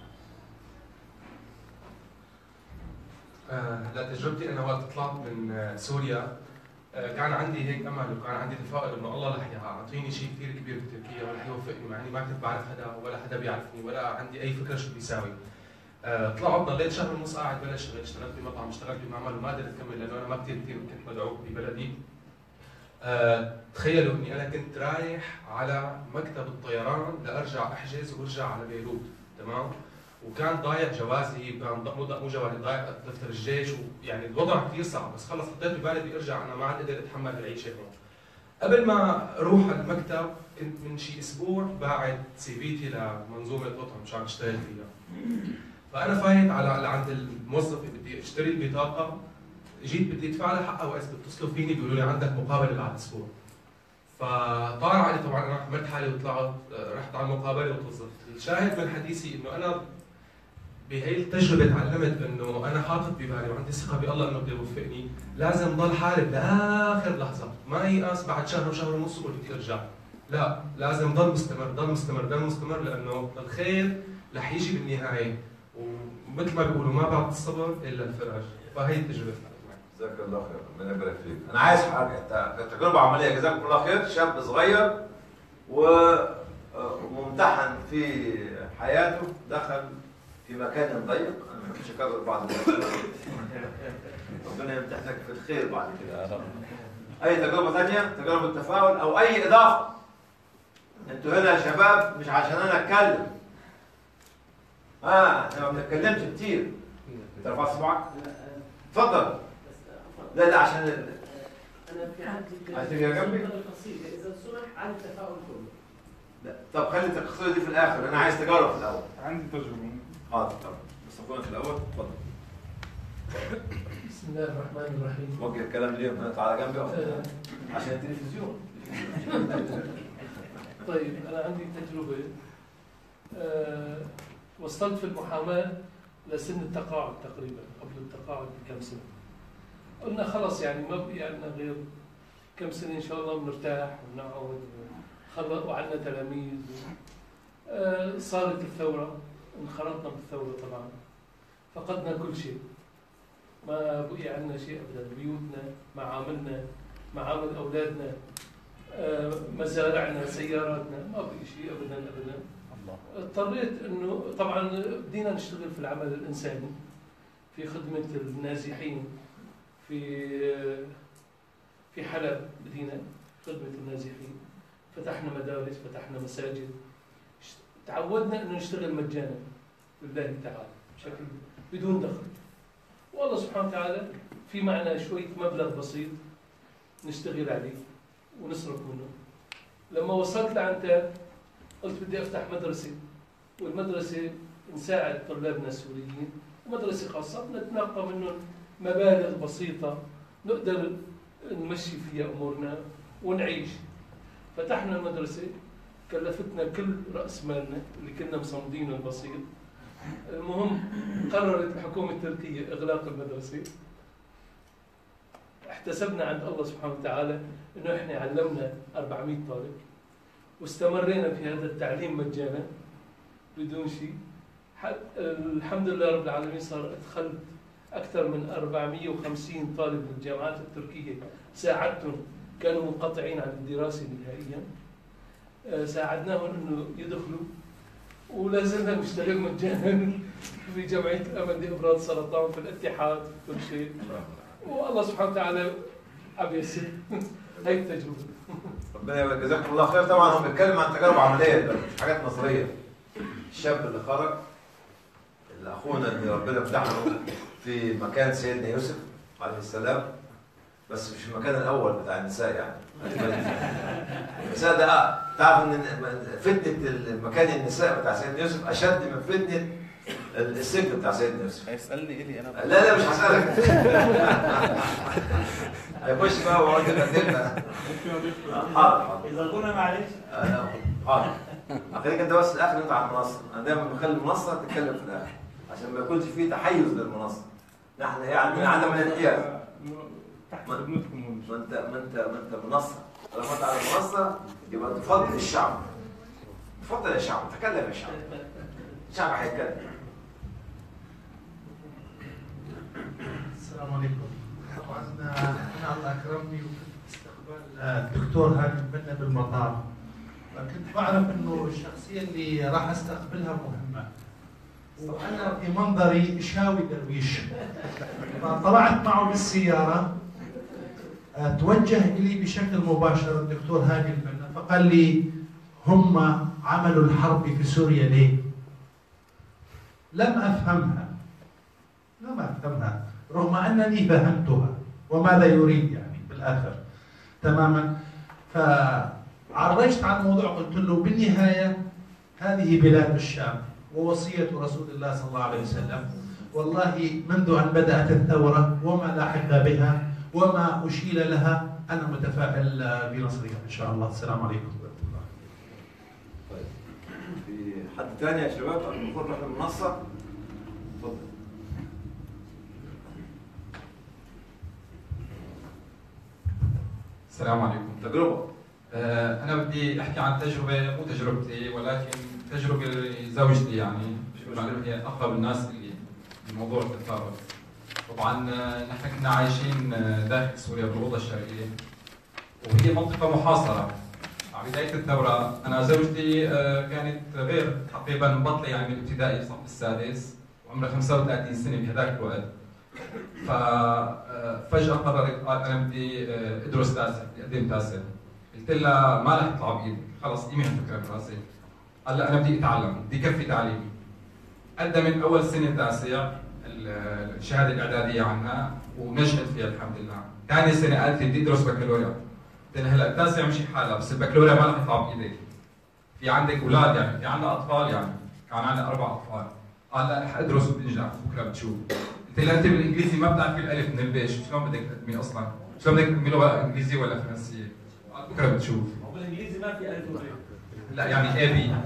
آه، لا تجربتي انا وقت طلعت من آه، سوريا آه، كان عندي هيك امل وكان عندي تفاؤل انه الله رح يعطيني شيء كثير كبير بتركيا ورح يوفقني مع اني ما كنت بعرف حدا ولا حدا بيعرفني ولا عندي اي فكره شو بيساوي. آه، طلعت ضليت شهر ونص قاعد بلا شغل اشتغلت بمطعم اشتغلت بمعمل وما قدرت اكمل لانه انا ما كثير كثير كنت مدعو ببلدي. آه، تخيلوا اني انا كنت رايح على مكتب الطيران لارجع احجز وارجع على بيروت تمام؟ وكان ضايع جوازي كان ض- مو مو جوازي ضايع دفتر الجيش ويعني الوضع كثير صعب بس خلص حطيت ببالي بدي ارجع انا ما عاد قدرت اتحمل العيشه هون. قبل ما اروح على المكتب كنت من شي اسبوع باعت سيفيتي لمنظومه قطع مشان اشتغل فيها. فانا فايت على لعند الموظف بدي اشتري البطاقه جيت بدي ادفع لها حقها وقت بيتصلوا فيني بيقولوا لي عندك مقابله بعد اسبوع. فطار علي طبعا انا حملت حالي وطلعت آه، رحت على المقابله وتوظفت. الشاهد من حديثي انه انا بهي التجربه تعلمت انه انا حاطط ببالي وعندي ثقه بالله انه بده يوفقني، لازم ضل حارب لاخر لحظه، ما يقاس بعد شهر وشهر ونص وقول بدي ارجع. لا، لازم ضل مستمر، ضل مستمر، ضل مستمر لانه الخير رح يجي بالنهايه ومثل ما بيقولوا ما بعد الصبر الا الفرج، فهي التجربه اللي معي. جزاك الله خير ربنا يبارك فيك انا عايز حاجه انت كانت تجربه عمليه جزاكم الله خير شاب صغير و آه، وممتحن في حياته دخل في مكان ضيق انا ما بحبش اكرر بعض الناس. ربنا يمتحنك في الخير بعد كده يا رب اي تجربه ثانيه تجربه تفاؤل او اي اضافه انتوا هنا يا شباب مش عشان انا اتكلم اه احنا ما بنتكلمش كتير انت رفعت صباعك اتفضل لا لا عشان ال- انا في عندي عايز تيجي جنبي؟ قصيده اذا سمح عن التفاؤل كله لا طب خلي التقصير دي في الاخر انا عايز تجارب في الاول عندي تجربة حاضر طب بس أكون في الاول اتفضل بسم الله الرحمن الرحيم وجه الكلام ليه هنا تعالى جنبي أهو. آه، عشان التلفزيون طيب انا عندي تجربه آه، وصلت في المحاماه لسن التقاعد تقريبا قبل التقاعد بكم سنه قلنا خلص يعني ما بقي عندنا غير كم سنه ان شاء الله بنرتاح ونقعد خلص وعندنا تلاميذ آه، صارت الثوره انخرطنا بالثوره طبعا فقدنا كل شيء ما بقي عندنا شيء ابدا بيوتنا معاملنا معامل اولادنا آه، مزارعنا سياراتنا ما بقي شيء ابدا ابدا الله اضطريت انه طبعا بدينا نشتغل في العمل الانساني في خدمه النازحين في في حلب بدينا خدمه النازحين فتحنا مدارس فتحنا مساجد ش- تعودنا انه نشتغل مجانا لله تعالى بشكل بدون دخل والله سبحانه وتعالى في معنا شويه مبلغ بسيط نشتغل عليه ونصرف منه لما وصلت لعند قلت بدي افتح مدرسه والمدرسه نساعد طلابنا السوريين ومدرسه خاصه نتنقى منهم مبالغ بسيطه نقدر نمشي فيها امورنا ونعيش فتحنا المدرسه كلفتنا كل راس مالنا اللي كنا مصمدينه البسيط المهم قررت الحكومه التركيه اغلاق المدرسه احتسبنا عند الله سبحانه وتعالى انه احنا علمنا 400 طالب واستمرينا في هذا التعليم مجانا بدون شيء حت- الحمد لله رب العالمين صار ادخلت اكثر من 450 طالب من الجامعات التركيه ساعدتهم كانوا منقطعين عن الدراسه نهائيا آه، ساعدناهم انه يدخلوا ولا زلنا نشتغل مجانا في جمعيه الامل لامراض السرطان في الاتحاد في كل شيء والله سبحانه وتعالى عم ييسر هي التجربه ربنا يبارك جزاكم الله خير طبعا هو بيتكلم عن تجارب عمليه دلوقتي مش حاجات نظريه الشاب اللي خرج اللي اخونا اللي ربنا فتح له في مكان سيدنا يوسف عليه السلام بس مش المكان الاول بتاع النساء يعني النساء ده آه، تعرف ان فتنه المكان النساء بتاع سيدنا يوسف اشد من فتنه السجن بتاع سيدنا يوسف هيسالني الي انا لا لا مش هسألك هيخش بقى ويقعد يقدمنا حاضر حاضر اذا كنا معلش آه، حاضر خليك انت بس الاخر انت على المنصه انا دايما بخلي المنصه تتكلم في الاخر عشان ما يكونش فيه تحيز للمنصه نحن هي عندنا عدم الانحياز تحت ما- خدمتكم ما انت ما انت ما انت منصه طالما انت على المنصه يبقى تفضل الشعب تفضل يا شعب تكلم يا شعب الشعب هيتكلم السلام عليكم طبعا انا الله اكرمني وكنت استقبال الدكتور هاني بنا بالمطار كنت بعرف انه الشخصيه اللي راح استقبلها مهمه وانا في منظري شاوي درويش فطلعت معه بالسياره آه، توجه الي بشكل مباشر الدكتور هاني البنا فقال لي هم عملوا الحرب في سوريا ليه؟ لم افهمها لم افهمها رغم انني فهمتها وماذا يريد يعني بالاخر تماما فعرجت على الموضوع قلت له بالنهايه هذه بلاد الشام ووصيه رسول الله صلى الله عليه وسلم والله منذ ان بدات الثوره وما لاحق بها وما اشيل لها انا متفائل بنصرها ان شاء الله السلام عليكم طيب في حد تاني يا شباب المفروض نروح المنصه اتفضل السلام عليكم تجربه آه، أنا بدي أحكي عن تجربة مو تجربتي ولكن تجربة زوجتي يعني معلومة هي أقرب الناس اللي بموضوع التفاؤل طبعا آه، نحن كنا عايشين آه، داخل سوريا بالغوطة الشرقية وهي منطقة محاصرة على بداية الثورة أنا زوجتي آه، كانت غير تقريبا بطلة يعني من الابتدائي الصف السادس وعمرها 35 سنة بهذاك الوقت ففجأة قررت قال أنا بدي آه، أدرس تاسع بدي أقدم تاسع قلت لها ما رح يطلع بايدك خلص قيمي هالفكره براسك قال لا انا بدي اتعلم بدي كفي تعليمي قدمت اول سنه تاسع ال- الشهاده الاعداديه عنها ونجحت فيها الحمد لله ثاني سنه قالت لي بدي ادرس بكالوريا قلت لها هلا التاسع مشي حالها بس البكالوريا ما رح يطلع بايدك في عندك اولاد يعني في عندنا اطفال يعني كان عندنا اربع اطفال قال لا رح ادرس وبنجح بكره بتشوف قلت لها انت بالانجليزي ما بتعرفي الالف من البيش شلون بدك تقدمي اصلا؟ شلون بدك تقدمي لغه انجليزيه ولا فرنسيه؟ قال بكره بتشوف هو بالانجليزي ما في الف وب لا يعني اي بي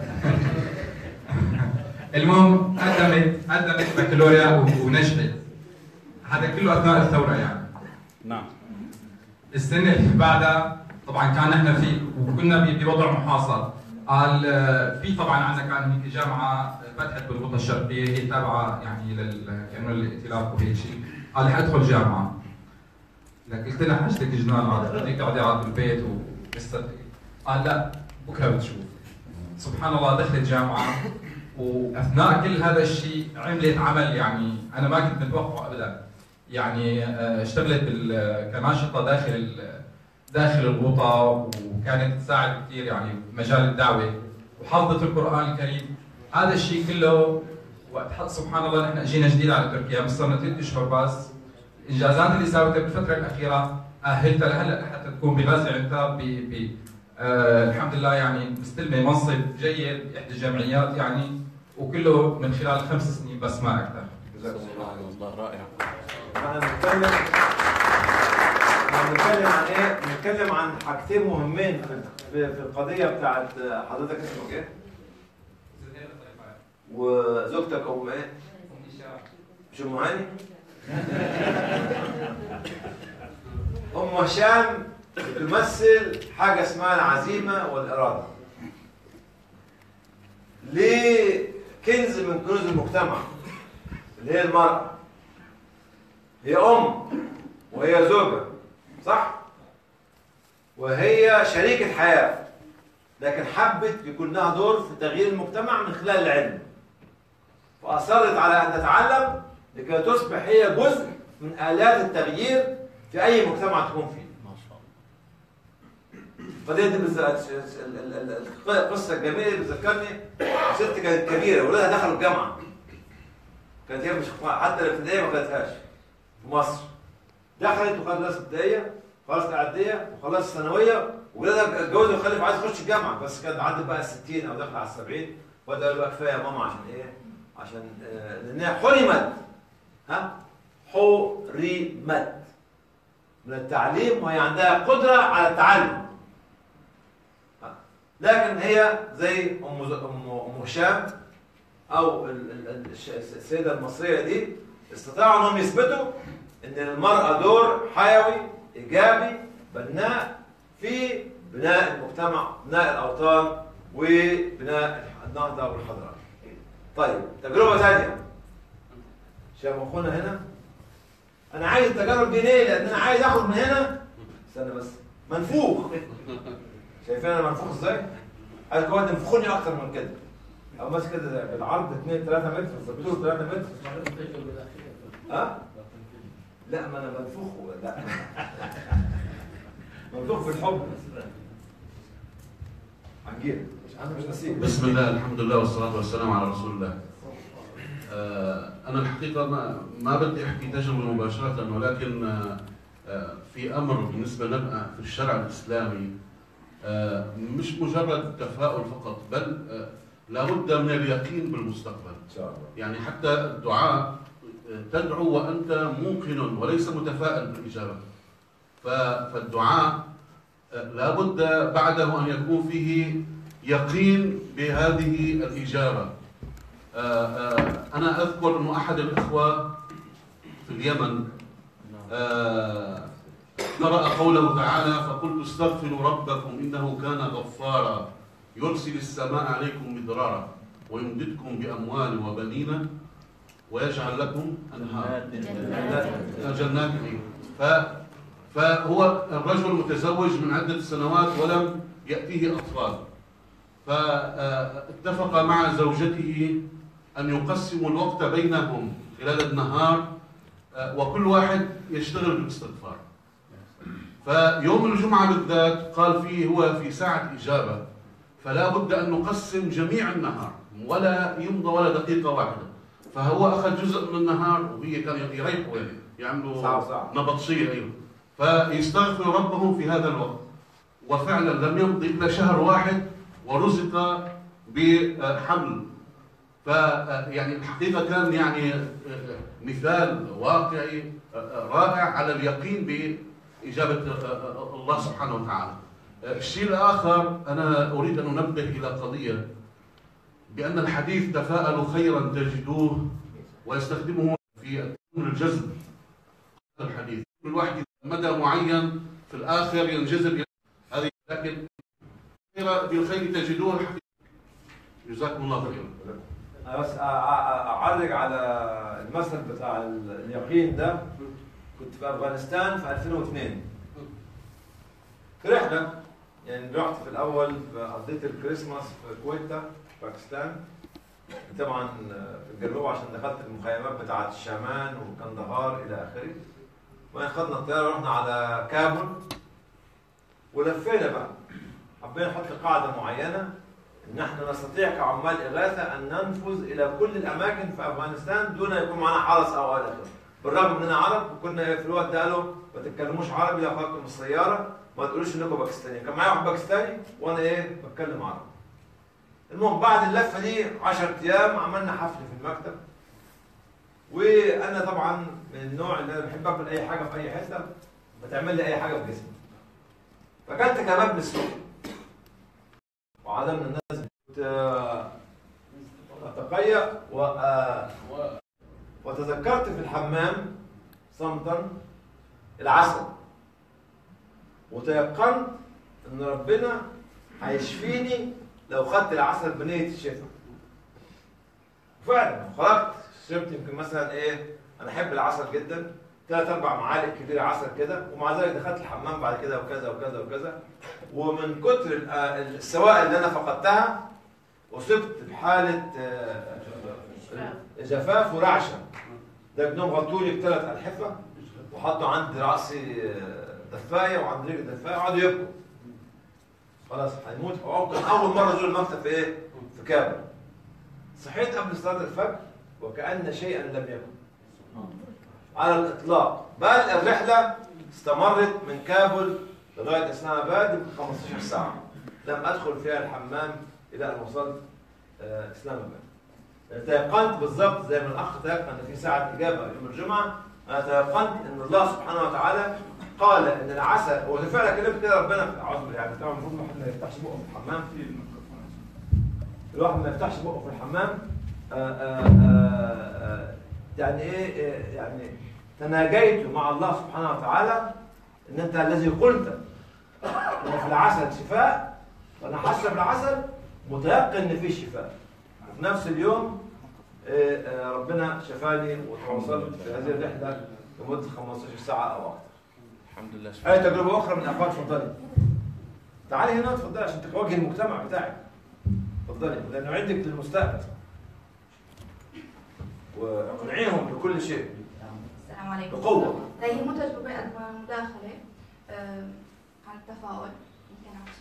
المهم قدمت قدمت بكالوريا و- ونجحت هذا كله اثناء الثوره يعني نعم السنه اللي بعدها طبعا كان نحن في وكنا ب- بوضع محاصر قال آه، في طبعا عندنا كان هيك جامعه فتحت بالغوطه الشرقيه هي تابعه يعني لل كانه الائتلاف وهيك شيء قال رح ادخل جامعه لك قلت لها حاجتك جنان عاد بدك تقعدي عاد بالبيت ولسه قال لا بكره بتشوف سبحان الله دخلت جامعه واثناء كل هذا الشيء عملت عمل يعني انا ما كنت متوقعه ابدا يعني آه، اشتغلت بال- كناشطه داخل ال- داخل الغوطه وكانت تساعد كثير يعني بمجال الدعوه وحافظت القران الكريم هذا الشيء كله وقت حط سبحان الله نحن اجينا جديد على تركيا بس صرنا ثلاث اشهر بس الانجازات اللي ساوتها بالفتره الاخيره اهلتها لهلا حتى تكون بغزه عندها ب ب آه الحمد لله يعني مستلمه منصب جيد باحدى الجمعيات يعني وكله من خلال خمس سنين بس ما اكثر جزاكم الله خير والله رائع احنا بنتكلم احنا بنتكلم عن ايه؟ بنتكلم عن حاجتين مهمين في في في القضيه بتاعت حضرتك اسمك ايه؟ وزوجتك ام ايه؟ مش ام هاني؟ ام هشام بتمثل حاجه اسمها العزيمه والاراده. ليه كنز من كنوز المجتمع اللي هي المرأة هي أم وهي زوجة صح؟ وهي شريكة حياة لكن حبت يكون لها دور في تغيير المجتمع من خلال العلم فأصرت على أن تتعلم لكي تصبح هي جزء من آلات التغيير في أي مجتمع تكون فيه ما شاء الله فدي دي بالذات ال- ال- ال- القصه الجميله اللي بتذكرني ست كانت كبيره ولادها دخلوا الجامعه كانت هي مش حتى الابتدائيه ما خدتهاش في مصر دخلت وخلصت ابتدائيه خلصت اعداديه وخلصت ثانويه وولادها اتجوزوا وخلف عايز تخش الجامعه بس كانت عدت بقى ال 60 او داخله على ال 70 وقال قالوا بقى كفايه يا ماما عشان ايه؟ عشان آه، لانها حرمت ها؟ حرمت من التعليم وهي عندها قدره على التعلم لكن هي زي ام ز- ام ام هشام او ال- ال- ال- الش- السيده المصريه دي استطاعوا انهم يثبتوا ان للمراه دور حيوي ايجابي بناء في بناء المجتمع بناء الاوطان وبناء النهضه والحضاره. طيب تجربه ثانيه شايف اخونا هنا انا عايز التجارب دي ليه؟ لان انا عايز اخد من هنا استنى بس منفوخ شايفين انا منفوخ ازاي؟ عايز كمان تنفخوني اكتر من كده او ماسك كده زي بالعرض 2 3 متر بالطول 3 متر ها؟ لا ما انا منفوخ لا منفوخ في الحب هنجيلك انا مش نسيب بسم الله الحمد لله والصلاة والسلام على رسول الله. آه، أنا الحقيقة ما ما بدي أحكي تجربة مباشرة ولكن آه، آه، في أمر بالنسبة لنا في الشرع الإسلامي آه، مش مجرد تفاؤل فقط بل آه، لابد من اليقين بالمستقبل. ان شاء الله يعني حتى الدعاء آه، تدعو وأنت موقن وليس متفائل بالإجابة. ف- فالدعاء آه، لابد بعده أن يكون فيه يقين بهذه الإجابة آه، آه، أنا أذكر أنه أحد الإخوة في اليمن آه، قرأ قوله تعالى فقلت استغفروا ربكم إنه كان غفارا يرسل السماء عليكم مدرارا ويمددكم بأموال وبنين ويجعل لكم أنهارا جنات ف فهو الرجل متزوج من عدة سنوات ولم يأتيه أطفال فاتفق مع زوجته أن يقسموا الوقت بينهم خلال النهار آه، وكل واحد يشتغل بالاستغفار فيوم الجمعة بالذات قال فيه هو في ساعة إجابة فلا بد أن نقسم جميع النهار ولا يمضى ولا دقيقة واحدة فهو أخذ جزء من النهار وهي كان يريحوا يعني يعملوا ساعة وساعة. نبطشية أيوه فيستغفر ربهم في هذا الوقت وفعلا لم يمضي إلا شهر واحد ورزق بحمل ف يعني الحقيقة كان يعني مثال واقعي رائع على اليقين بإجابة الله سبحانه وتعالى الشيء الآخر أنا أريد أن أنبه إلى قضية بأن الحديث تفاءلوا خيرا تجدوه ويستخدمه في التأمل الجذب الحديث كل واحد مدى معين في الآخر ينجذب إلى هذه لكن خير بالخير تجدوه الحقيقة جزاكم الله خيرا أنا بس أ- أ- اعرج على المثل بتاع ال- اليقين ده كنت في افغانستان في 2002 في رحله يعني رحت في الاول قضيت الكريسماس في كويتا باكستان طبعا في الجنوب عشان دخلت المخيمات بتاعت الشامان وكندهار الى اخره وبعدين خدنا الطياره ورحنا على كابول ولفينا بقى حبينا نحط قاعده معينه نحن نستطيع كعمال إغاثة أن ننفذ إلى كل الأماكن في أفغانستان دون أن يكون معنا حرس أو إلى آخره. بالرغم إننا عرب وكنا في الوقت ده قالوا ما تتكلموش عربي لا خرجتوا من السيارة ما تقولوش إنكم باكستانيين. كان معايا واحد باكستاني وأنا إيه بتكلم عربي. المهم بعد اللفة دي 10 أيام عملنا حفل في المكتب. وأنا طبعا من النوع اللي أنا بحب آكل أي حاجة في أي حتة بتعمل لي أي حاجة في جسمي. فأكلت كباب من السوق. وعدم الناس كنت أتقيأ و... آه، وتذكرت في الحمام صمتا العسل وتيقنت ان ربنا هيشفيني لو خدت العسل بنية الشفاء فعلا خرجت شربت يمكن مثلا ايه انا احب العسل جدا ثلاث اربع معالق كبيره عسل كده ومع ذلك دخلت الحمام بعد كده وكذا وكذا وكذا ومن كتر ال- آه، السوائل اللي انا فقدتها اصبت بحاله آه، جفاف ورعشه ده ابنهم غطوا لي بثلاث الحفه وحطوا عند راسي آه، دفايه وعند رجلي دفايه وقعدوا يبكوا خلاص هيموت هو كان اول مره ازور المكتب في ايه؟ في كابل صحيت قبل صلاه الفجر وكأن شيئا لم يكن على الاطلاق بل الرحله استمرت من كابل لغايه اسلام اباد يمكن 15 ساعه لم ادخل فيها الحمام الى ان وصلت آه، اسلام اباد تيقنت بالضبط زي ما الاخ تيقن ان في ساعه اجابه يوم الجمعه انا تيقنت ان الله سبحانه وتعالى قال ان العسل هو بالفعل كلمه كده ربنا في اعوذ بالله يعني طبعا المفروض الواحد ما يفتحش بقه في الحمام الواحد ما يفتحش بقه في الحمام آآ آآ آآ يعني ايه آه، يعني تناجيت مع الله سبحانه وتعالى ان انت الذي قلت ان في العسل شفاء وانا حاسس بالعسل متيقن ان فيه شفاء وفي نفس اليوم آه، آه، ربنا شفاني وتواصلت في هذه الرحله لمده 15 ساعه او اكثر الحمد لله اي تجربه اخرى من الاخوان اتفضلي تعالي هنا اتفضلي عشان تواجهي المجتمع بتاعك اتفضلي لانه عندك للمستقبل واقنعيهم بكل شيء السلام عليكم بقوه هي مو تجربة قد ما مداخلة آم، عن التفاؤل يمكن عكسه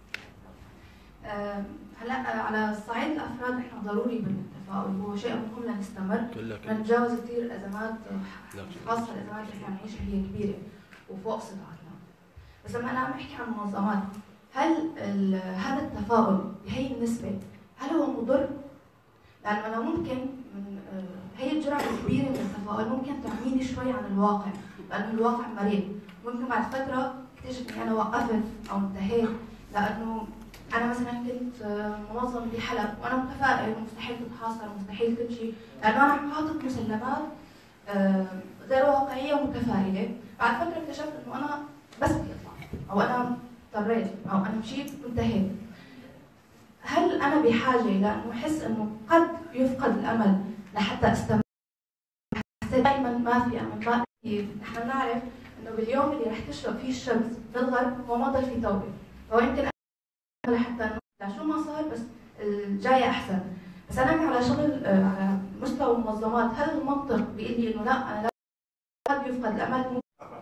آم، هلا آه، على صعيد الافراد نحن ضروري بالتفاؤل هو شيء مهم لنستمر نتجاوز كثير ازمات آه، خاصه الازمات اللي احنا نعيشها هي كبيره وفوق سطحنا بس لما انا عم احكي عن منظمات هل ال- هذا التفاؤل بهي النسبه هل هو مضر؟ لانه انا ممكن من آه، هي الجرعه الكبيره من التفاؤل ممكن تعميني شوي عن الواقع لانه الواقع مريض ممكن بعد فتره اكتشف اني انا وقفت او انتهيت لانه انا مثلا كنت آه، منظمه بحلب وانا متفائل مستحيل تتحاصر مستحيل تمشي لانه انا حاطط مسلمات آه، غير واقعيه ومتفائله بعد فتره اكتشفت انه انا بس بدي اطلع او انا اضطريت او انا مشيت وانتهيت هل انا بحاجه لانه احس انه قد يفقد الامل لحتى استمر حسيت دائما ما في امل ما في نحن نعرف انه باليوم اللي رح تشرق فيه الشمس في الغرب هو ما ضل في توبه فهو يمكن لحتى إنه لا شو ما صار بس الجاي احسن بس انا على شغل آه، على مستوى المنظمات هل المنطق بيقول لي انه لا انا لا قد يفقد الامل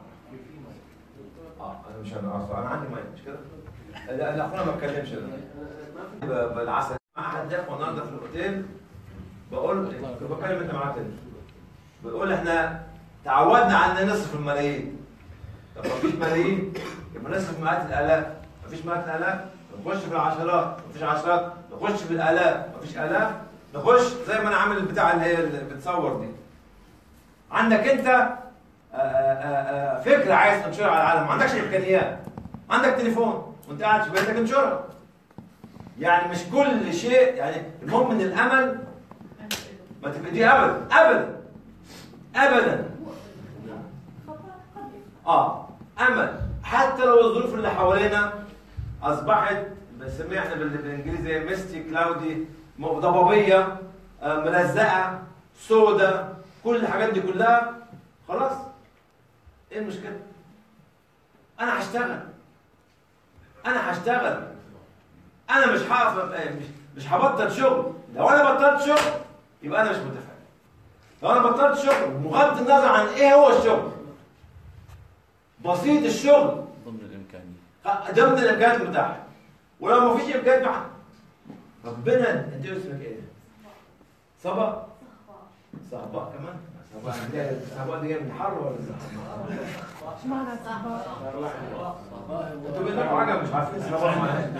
اه انا مش انا اصلا انا عندي مايك مش كده؟ لا لا اخونا ما اتكلمش ب- بالعسل احد الاخوه النهارده في الاوتيل بقول كنت بتكلم انت معاه تاني بقول احنا تعودنا على نصرف الملايين طب مفيش ملايين يبقى نصرف مئات الالاف مفيش مئات الالاف نخش في العشرات مفيش عشرات نخش في الالاف مفيش الاف نخش زي ما انا عامل البتاع اللي هي اللي بتصور دي عندك انت آه، آه، آه، فكره عايز تنشرها على العالم ما عندكش امكانيات عندك تليفون وانت قاعد في بيتك انشرها يعني مش كل شيء يعني المهم ان الامل ما تبقى دي ابدا ابدا ابدا اه امل حتى لو الظروف اللي حوالينا اصبحت بنسميها احنا بال- بالانجليزي ميستي كلاودي ضبابيه آه، ملزقه سودة كل الحاجات دي كلها خلاص ايه المشكله انا هشتغل انا هشتغل انا مش هقف مش مش هبطل شغل لو انا بطلت شغل يبقى انا مش متفائل لو انا بطلت شغل بغض النظر عن ايه هو الشغل بسيط الشغل ضمن الامكانيه ضمن الامكانيات المتاحه ولو ما فيش امكانيات معاها ربنا انت اسمك ايه؟ صبا صهباء كمان صهباء دي صهباء دي جايه من الحر ولا صهباء؟ اشمعنى صعبة؟ انتوا بينكم حاجه مش عارفين صهباء معناها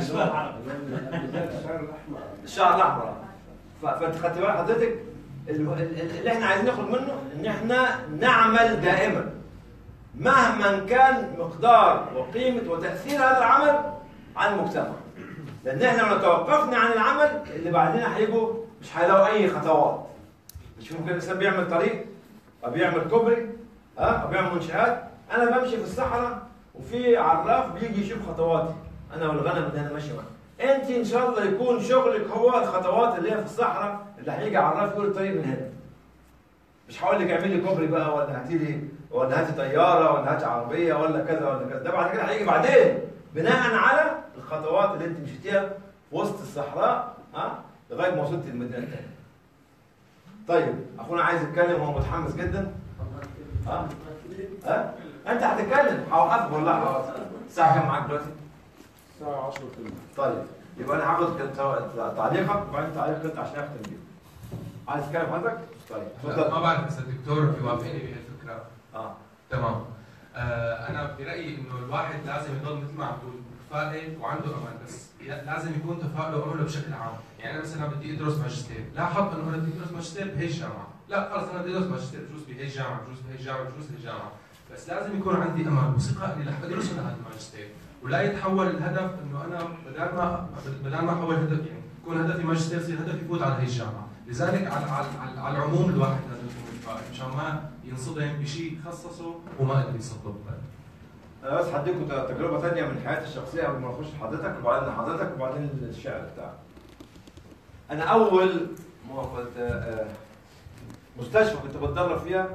الشعر الاحمر ف- فانت خدت بالك حضرتك ال- ال- اللي احنا عايزين ناخد منه ان احنا نعمل دائما مهما كان مقدار وقيمه وتاثير هذا العمل على المجتمع لان احنا لو توقفنا عن العمل اللي بعدين هيجوا مش هيلاقوا اي خطوات مش ممكن الانسان بيعمل طريق او بيعمل كوبري ها او بيعمل منشآت انا بمشي في الصحراء وفي عراف بيجي يشوف خطواتي انا والغنم اللي انا ماشي معاه انت ان شاء الله يكون شغلك هو الخطوات اللي هي في الصحراء اللي هيجي عراف يقول الطريق من هنا مش هقول لك اعملي كوبري بقى ولا هاتي لي ولا هاتي طياره ولا هاتي عربيه ولا كذا ولا كذا ده بعد كده هيجي بعدين بناء على الخطوات اللي انت مشيتيها في وسط الصحراء ها لغايه ما وصلت للمدينه الثانيه طيب اخونا عايز يتكلم هو متحمس جدا ها ها انت هتتكلم هوقفك والله هوقفك. الساعه كام معاك دلوقتي؟ الساعة 10 كده طيب يبقى انا هاخد كت- تعليقك وبعدين تعليقك انت عشان اختم بيه عايز تتكلم حضرتك؟ طيب لا، اتفضل ما بعرف اذا الدكتور بيوافقني بهالفكره اه تمام آه انا برايي انه الواحد لازم يضل مثل ما عم تقول متفائل وعنده امل بس ي- لازم يكون تفاؤله وامله بشكل عام يعني انا مثلا بدي ادرس ماجستير لا حط انه انا بدي ادرس ماجستير بهي الجامعه لا خلص انا بدي ادرس ماجستير بجوز بهي الجامعه بجوز بهي الجامعه بجوز بهي الجامعه بس لازم يكون عندي امل وثقه اني رح ادرسه لهذا الماجستير ولا يتحول الهدف انه انا بدل ما بدل ما احول هدف يعني يكون هدفي ماجستير يصير هدفي يفوت على هي الجامعه لذلك على على, على, على العموم الواحد لازم يكون متفائل مشان ما ينصدم بشيء خصصه وما قدر يصدق انا بس هديكم ت- تجربه ثانيه من حياتي الشخصيه قبل ما اخش حضرتك وبعدين حضرتك وبعدين الشعر بتاعك. انا اول ما كنت آه، مستشفى كنت بتدرب فيها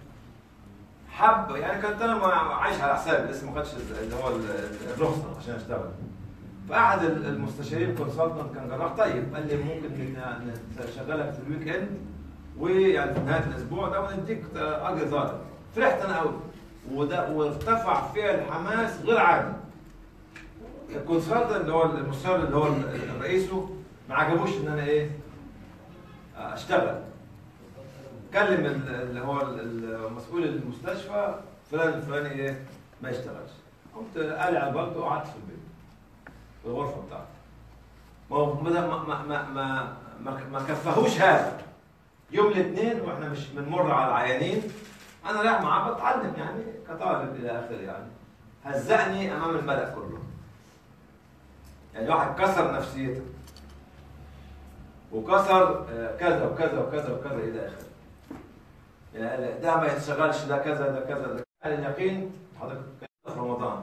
حب يعني كنت انا ما- عايش على حسابي لسه ما خدتش اللي هو ال- الرخصه عشان اشتغل. فاحد ال- المستشارين كونسلتنت كان جراح طيب قال لي ممكن ن- نشغلك في الويك اند ويعني في نهايه الاسبوع ده ونديك اجر ظاهر. فرحت انا قوي وده وارتفع فيها الحماس غير عادي. الكونسلتنت اللي هو المستشار اللي هو ال- رئيسه ما عجبوش ان انا ايه اشتغل. كلم ال- اللي هو ال- المسؤول المستشفى فلان الفلاني ايه ما يشتغلش. قمت قالع البلد وقعدت في البيت. في الغرفه بتاعتي. ما هو ما ما ما ما ما, ما كفهوش هذا. يوم الاثنين واحنا مش بنمر على العيانين انا رايح معاه بتعلم يعني كطالب الى اخره يعني هزقني امام الملأ كله يعني واحد كسر نفسيته وكسر آه، كذا وكذا وكذا وكذا الى اخره يعني ده ما يشتغلش ده كذا ده كذا ده كذا. اليقين حضرتك كان في رمضان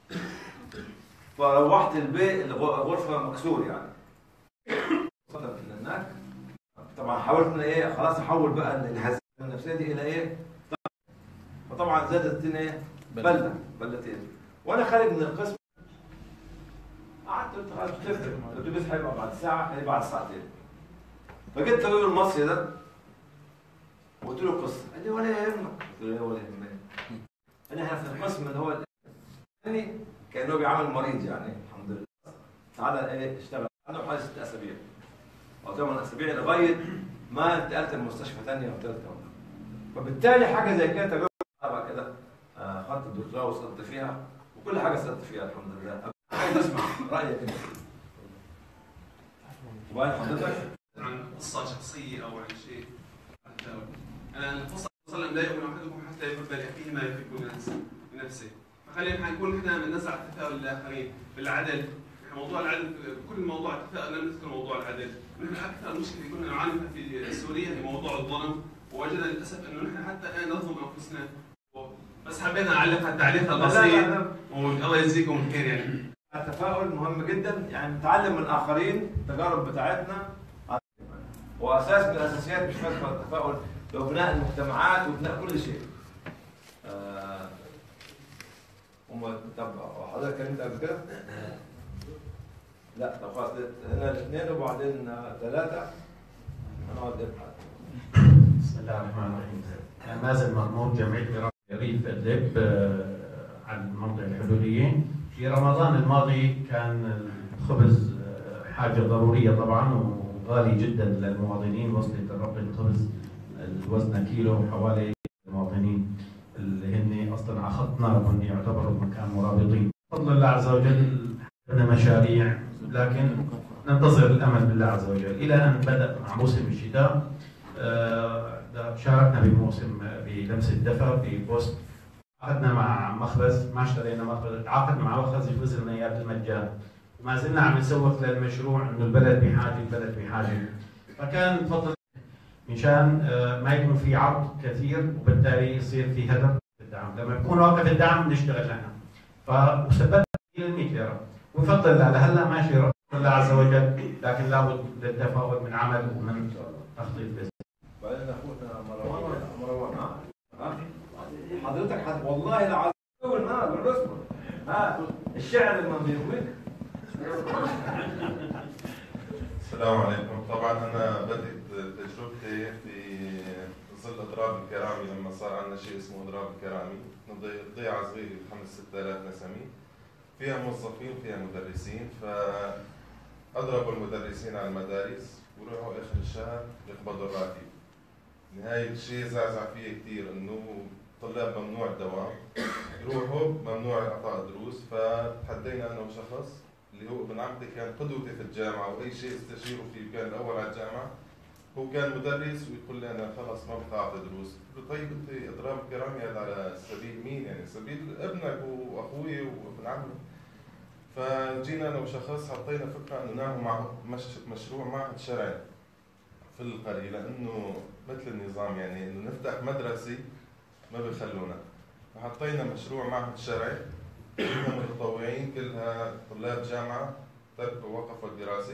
فروحت البيت الغرفه مكسور يعني وصلت هناك طبعا حاولت ان ايه خلاص احول بقى الهزيمه النفسيه دي الى ايه فطبعا زادت الدنيا ايه بلده بلتين وانا خارج من القسم قعدت قلت خلاص مش تفرق الاتوبيس هيبقى بعد ساعه هيبقى بعد ساعتين فجيت الراجل المصري ده وقلت له القصه قال لي ولا يهمك قلت له إيه ولا يهمني قال لي احنا في القسم اللي هو الثاني كانه بيعامل مريض يعني الحمد لله تعالى ايه اشتغل عنده حوالي ست اسابيع او ثمان اسابيع لغايه ما انتقلت لمستشفى ثانيه وثالثه فبالتالي حاجه زي كده تجربه بقى كده آه، خدت الدكتوراه وصلت فيها وكل حاجه صلت فيها الحمد لله عايز اسمع رايك انت وبعدين حضرتك عن قصة شخصية أو عن شيء أنا القصة صلى لا يؤمن أحدكم حتى يحب لأخيه ما يحب لنفسه لنفسه فخلينا نكون احنا من نزع التفاؤل للآخرين بالعدل موضوع العدل كل موضوع التفاؤل لم نذكر موضوع العدل نحن أكثر مشكلة كنا نعاني منها في سوريا هي موضوع الظلم ووجدنا للأسف أنه نحن حتى الآن نظلم أنفسنا بس حبينا نعلق على التعليق لا، لا، البسيط لا. والله يجزيكم الخير يعني التفاؤل مهم جدا يعني نتعلم من الاخرين التجارب بتاعتنا واساس من الاساسيات مش بس التفاؤل وبناء المجتمعات وبناء كل شيء. آه، هم طب حضرتك كلمت قبل كده؟ لا طب خلاص هنا الاثنين وبعدين آه، ثلاثه هنقعد نبحث. بسم الله الرحمن الرحيم أنا مازن مرمود جمعية ريف إدلب آه، عن المنطقة الحدودية في رمضان الماضي كان الخبز آه، حاجة ضرورية طبعا وغالي جدا للمواطنين وصلت الرقم الخبز الوزن كيلو حوالي المواطنين اللي هن اصلا على خط نار وهن يعتبروا مكان مرابطين بفضل الله عز وجل عندنا مشاريع لكن ننتظر الامل بالله عز وجل الى ان بدا مع موسم الشتاء آه، شاركنا بموسم بلمس الدفا ببوست عقدنا مع مخبز ما اشترينا مخبز تعاقدنا مع مخبز يفوز لنا اياه بالمجان وما زلنا عم نسوق للمشروع انه البلد بحاجه البلد بحاجه فكان بفضل مشان آه، ما يكون في عرض كثير وبالتالي يصير في هدف في الدعم لما يكون واقف الدعم نشتغل نحن فوثبتنا الى 100 ليره وبفضل الله لهلا ماشي رب الله عز وجل لكن لابد للتفاؤل من عمل ومن تخطيط بس وبعدين اخونا مروان ولا مروان ها؟ ها؟ حضرتك حد والله العظيم اول ما قول له اصبر ها الشعر لما بيرويك السلام عليكم طبعا انا بدات تجربتي في ظل اضراب الكرامي لما صار عندنا شيء اسمه اضراب الكرامي ضيعه صغيره خمس ست آلاف نسمه فيها موظفين وفيها مدرسين فاضربوا المدرسين على المدارس وروحوا اخر الشهر يقبضوا الراتب نهاية الشيء زعزع فيه كثير انه طلاب ممنوع الدوام يروحوا ممنوع اعطاء دروس فتحدينا انا وشخص اللي هو ابن عمتي كان قدوتي في الجامعه واي شيء استشيره فيه كان الاول على الجامعه هو كان مدرس ويقول لي انا خلص ما بدي اعطي دروس قلت له طيب انت اضراب كرامي هذا على سبيل مين يعني سبيل ابنك واخوي وابن عمي فجينا انا وشخص حطينا فكره انه نعمل مع مش مشروع معهد شرعي في القريه لانه مثل النظام يعني انه نفتح مدرسه ما بيخلونا فحطينا مشروع معهد شرعي جبنا متطوعين كلها طلاب جامعه تركوا وقفوا الدراسه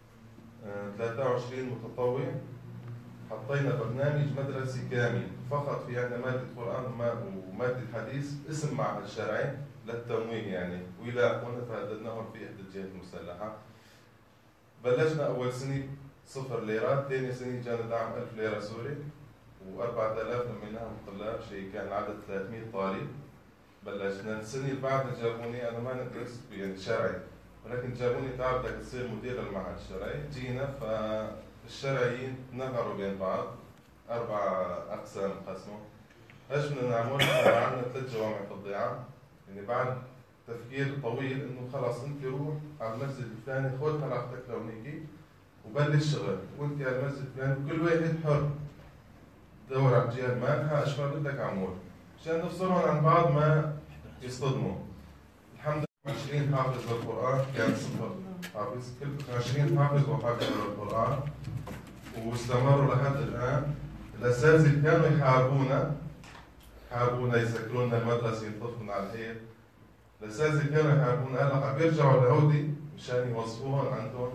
23 متطوع حطينا برنامج مدرسي كامل فقط في عندنا ماده قران وماده حديث اسم معهد شرعي للتمويه يعني ويلاقونا فهددناهم في احدى الجهات المسلحه بلشنا اول سنه صفر ليرات ثاني سنه جانا دعم 1000 ليره سوري و4000 لميناهم الطلاب شيء كان العدد 300 طالب بلشنا السنه اللي بعدها جابوني انا ما ندرس يعني شرعي ولكن جابوني تعال بدك تصير مدير المعهد الشرعي جينا فالشرعيين نهروا بين بعض اربع اقسام قسموا ايش بدنا نعمل؟ عندنا ثلاث جوامع في الضيعه يعني بعد تفكير طويل انه خلص انت روح على المسجد الفلاني خذ حلقتك لهونيك وبلش شغل وانت على المسجد الفلاني كل واحد حر دور على الجهه المانحه ايش ما بدك عمول مشان نفصلهم عن بعض ما يصطدموا الحمد لله 20 حافظ للقران كان صفر حافظ كل 20 حافظ وحافظ للقران واستمروا لحد الان الاساتذه كانوا يحاربونا يحاربونا يسكرونا المدرسه ينطفونا على الهيئه الاساتذه كانوا يحاربونا هلا عم بيرجعوا لهودي مشان يوظفوهم عندهم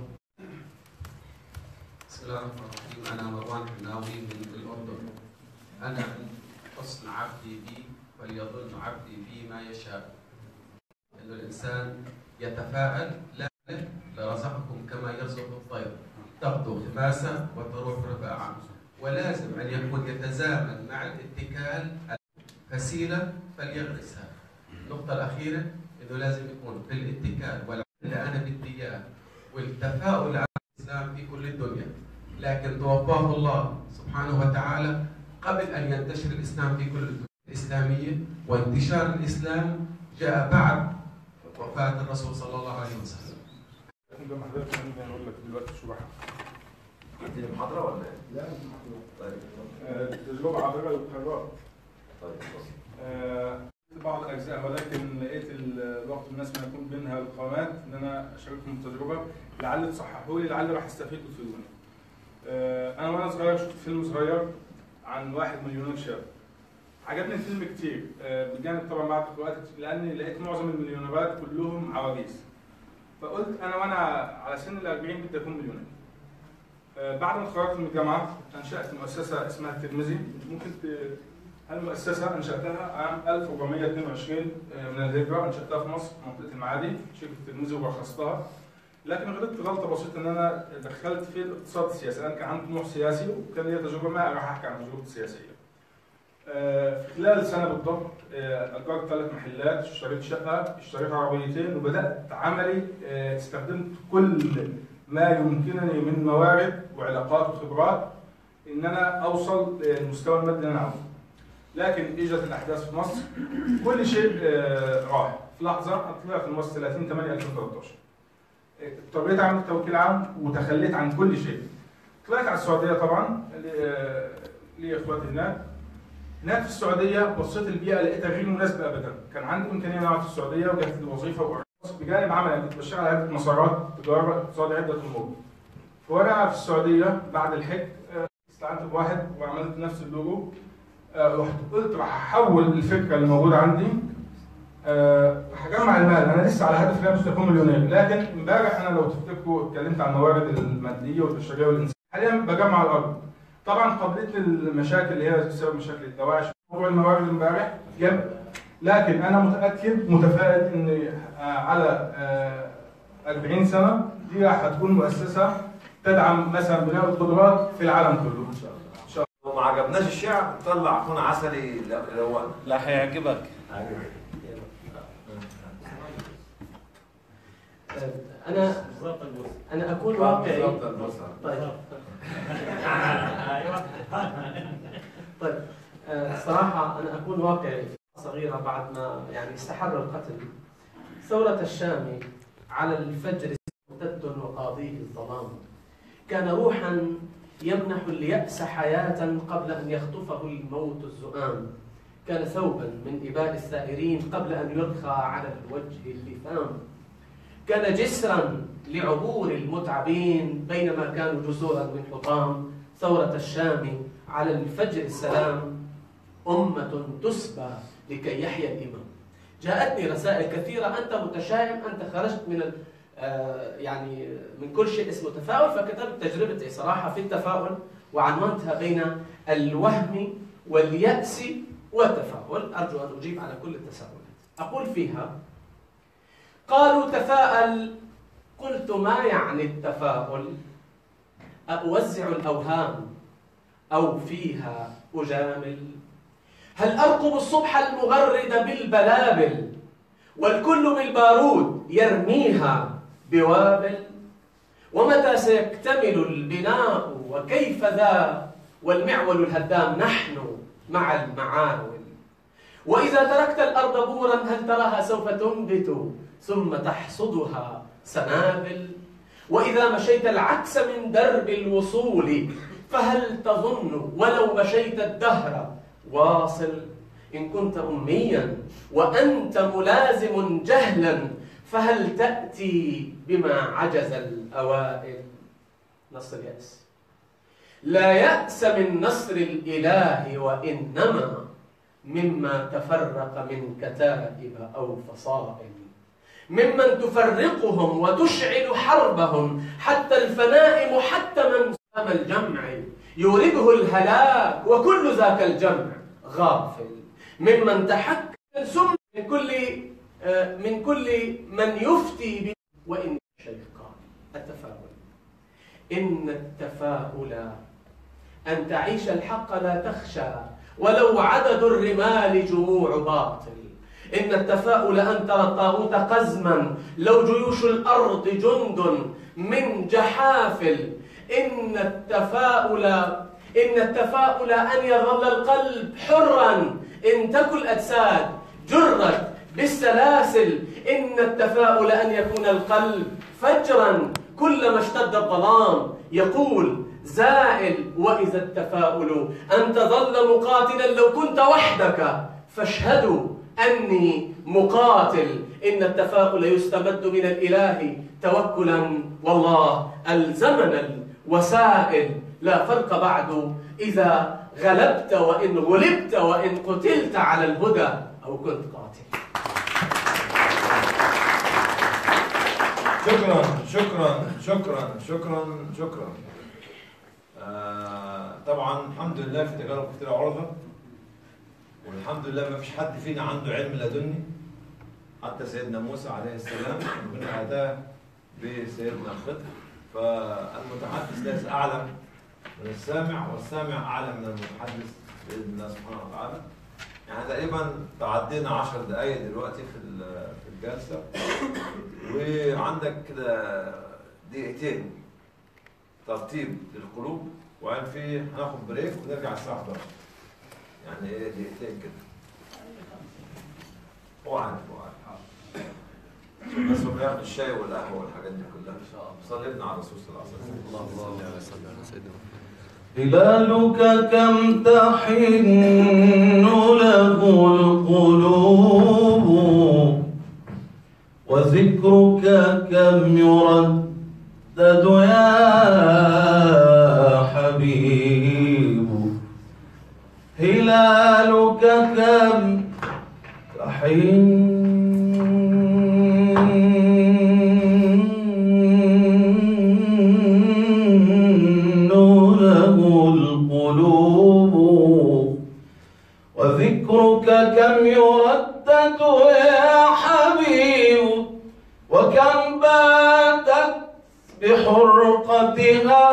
بسم الله الرحمن الرحيم انا مروان حناوي من الاردن انا حسن عبدي بي فليظن عبدي بي ما يشاء انه الانسان يتفاءل لا لرزقكم كما يرزق الطير تغدو خماسا وتروح رباعا ولازم ان يكون يتزامن مع الاتكال فسيله فليغرسها النقطه الاخيره انه لازم يكون بالاتكال والعمل اللي انا بدي اياه والتفاؤل على الاسلام في كل الدنيا لكن توفاه الله سبحانه وتعالى قبل ان ينتشر الاسلام في كل الدنيا الاسلاميه وانتشار الاسلام جاء بعد وفاه الرسول صلى الله عليه وسلم. لما حضرتك انا اقول لك دلوقتي شو بحث عندي محاضره ولا ايه؟ لا مش محضر طيب آه، تجربه عابره للقارات طيب اتفضل. آه، بعض الاجزاء ولكن لقيت ال- الوقت مناسب ان يكون بينها القامات ان انا اشارككم التجربه لعل تصححوا لي لعل راح استفيد وتفيدوني. آه، انا وانا صغير شفت فيلم صغير عن واحد مليونير شاب. عجبني الفيلم كتير آه، بجانب طبعا بعد الوقت لاني لقيت معظم المليونيرات كلهم عواجيز. فقلت انا وانا على سن ال 40 بدي اكون مليونير. آه، بعد ما اتخرجت من الجامعه انشات مؤسسه اسمها الترمذي ممكن ت- هالمؤسسه انشاتها عام 1422 من الهجره انشاتها في مصر منطقه المعادي شركه الترمذي ورخصتها لكن غلطت غلطه بسيطه ان انا دخلت في الاقتصاد السياسي انا كان عندي طموح سياسي وكان لي تجربه ما راح احكي عن تجربتي السياسيه. آه، في خلال سنه بالضبط آه، اجرت ثلاث محلات اشتريت شقه اشتريت عربيتين وبدات عملي آه، استخدمت كل ما يمكنني من موارد وعلاقات وخبرات ان انا اوصل للمستوى المادي اللي انا عاوزه. لكن اجت الاحداث في مصر كل شيء آه، راح في لحظه طلعت من مصر 30 8 2013 اضطريت اعمل توكيل عام وتخليت عن كل شيء طلعت على السعوديه طبعا ل- لي اخواتي هناك هناك في السعوديه بصيت البيئه لقيتها غير مناسبه ابدا كان عندي امكانيه ان اقعد في السعوديه وجات لي وظيفه وأرخص بجانب عمل كنت بشتغل على عده مسارات تجاره اقتصاد عده امور وانا في السعوديه بعد الحج آه، استعنت بواحد وعملت نفس اللوجو آه، رحت قلت راح احول الفكره اللي موجوده عندي آه، هجمع المال انا لسه على هدف لا مش اكون مليونير لكن امبارح انا لو تفتكروا اتكلمت عن الموارد الماديه والبشريه والانسان حاليا بجمع الارض طبعا قابلتني المشاكل اللي هي بسبب مشاكل الدواعش موضوع الموارد امبارح جاب لكن انا متاكد متفائل ان آه، على آه، 40 سنه دي راح هتكون مؤسسه تدعم مثلا بناء القدرات في العالم كله ان شاء الله ان شاء لو ما عجبناش الشعر نطلع اخونا عسلي لو لا هيعجبك انا انا اكون واقعي بالظبط البصر. طيب طيب آه، الصراحة أنا أكون واقعي في صغيرة بعد ما يعني استحر القتل ثورة الشام على الفجر ممتد وقاضيه الظلام كان روحا يمنح اليأس حياة قبل أن يخطفه الموت الزؤام كان ثوبا من إباء الثائرين قبل أن يرخى على الوجه اللثام كان جسرا لعبور المتعبين بينما كانوا جسورا من حطام ثورة الشام على الفجر السلام أمة تسبى لكي يحيا الإمام جاءتني رسائل كثيرة أنت متشائم أنت خرجت من ال- آه، يعني من كل شيء اسمه تفاؤل فكتبت تجربتي صراحة في التفاؤل وعنونتها بين الوهم واليأس والتفاؤل أرجو أن أجيب على كل التساؤلات أقول فيها قالوا تفاءل قلت ما يعني التفاؤل أوزع الأوهام أو فيها أجامل هل أرقب الصبح المغرد بالبلابل والكل بالبارود يرميها بوابل ومتى سيكتمل البناء وكيف ذا والمعول الهدام نحن مع المعاول وإذا تركت الأرض بورا هل تراها سوف تنبت ثم تحصدها سنابل وإذا مشيت العكس من درب الوصول فهل تظن ولو مشيت الدهر واصل إن كنت أميا وأنت ملازم جهلا فهل تأتي بما عجز الأوائل نص اليأس لا يأس من نصر الإله وإنما مما تفرق من كتائب أو فصائل ممن تفرقهم وتشعل حربهم حتى الفناء محتما سام الجمع يورده الهلاك وكل ذاك الجمع غافل ممن تحكم ثم من كل آه، من كل من يفتي ب وإن شيء قال التفاؤل إن التفاؤل أن تعيش الحق لا تخشى ولو عدد الرمال جموع باطل إن التفاؤل أن ترى الطاغوت قزما لو جيوش الأرض جند من جحافل إن التفاؤل إن التفاؤل أن يظل القلب حرا إن تكن الأجساد جرت بالسلاسل إن التفاؤل أن يكون القلب فجرا كلما اشتد الظلام يقول زائل وإذا التفاؤل أن تظل مقاتلا لو كنت وحدك فاشهدوا أني مقاتل إن التفاؤل يستمد من الإله توكلا والله ألزمنا الوسائل لا فرق بعد إذا غلبت وإن غلبت وإن قتلت على الهدى أو كنت قاتل شكرا شكرا شكرا شكرا شكرا آه طبعا الحمد لله في تجارب كتير عرضة والحمد لله ما فيش حد فينا عنده علم لدني حتى سيدنا موسى عليه السلام ربنا هداه بسيدنا الخضر فالمتحدث ليس اعلم من السامع والسامع اعلم من المتحدث باذن الله سبحانه وتعالى يعني تقريبا تعدينا 10 دقائق دلوقتي في ال- في الجلسه وعندك كده دقيقتين ترتيب للقلوب وبعدين في هناخد بريك ونرجع الساعه 11 يعني ايه دقيقتين كده هو عارف هو عارف بس هو بياخد الشاي والقهوه والحاجات دي كلها ان شاء الله صلينا على الرسول صلى الله عليه وسلم اللهم صل على سيدنا هلالك كم تحن له القلوب وذكرك كم يردد يا حبيب هلالك كم تحن له القلوب وذكرك كم يردد يا حبيب وكم باتت بحرقة رقتها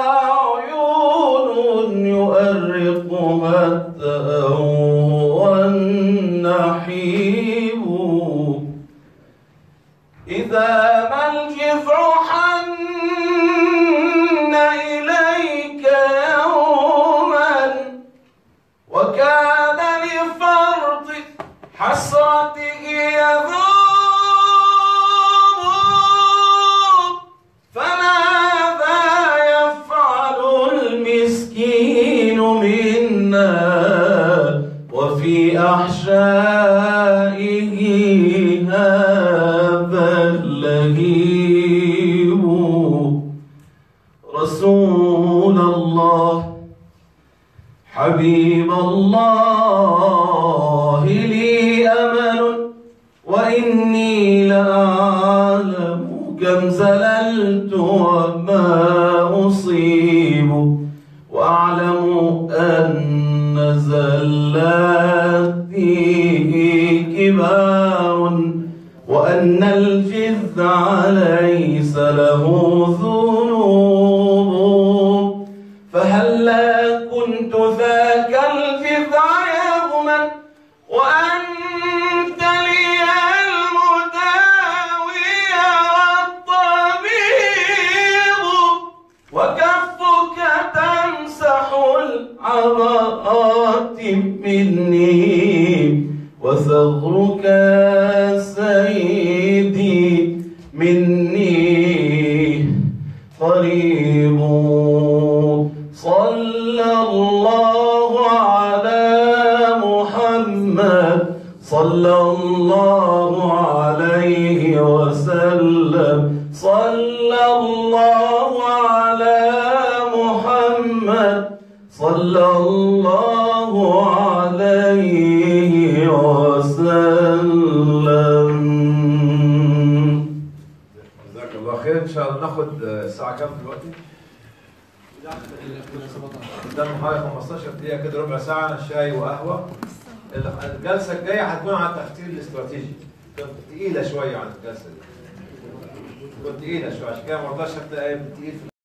عيون يؤرقها التأوى والنحيب إذا ما الجذع حن إليك يوما وكان لفرط حسرته يذوب فماذا يفعل المسكين منا وفي أحشائه هذا اللهيب رسول الله حبيب الله لي أمل وإني لأعلم كم زللت وما أصيب وأعلم أن زلاتي كبار وأن الجذع ليس له ذنوب فهلا كنت ذاك الجذع يوما وأنت لي المداوي والطبيب وكفك تمسح العبرات مني وثغرك سيدي مني قريب صلى الله على محمد صلى الله عليه وسلم صلى الله على محمد صلى الله عليه وسلم جزاك الله خير ان شاء الله ناخد الساعه كام دلوقتي؟ قدام حوالي 15 دقيقه كده ربع ساعه شاي وقهوه الجلسه الجايه هتكون عن التفكير الاستراتيجي كانت تقيله شويه عن الجلسه دي كنت تقيله شويه عشان كده ما رضاش ابدا تقيل في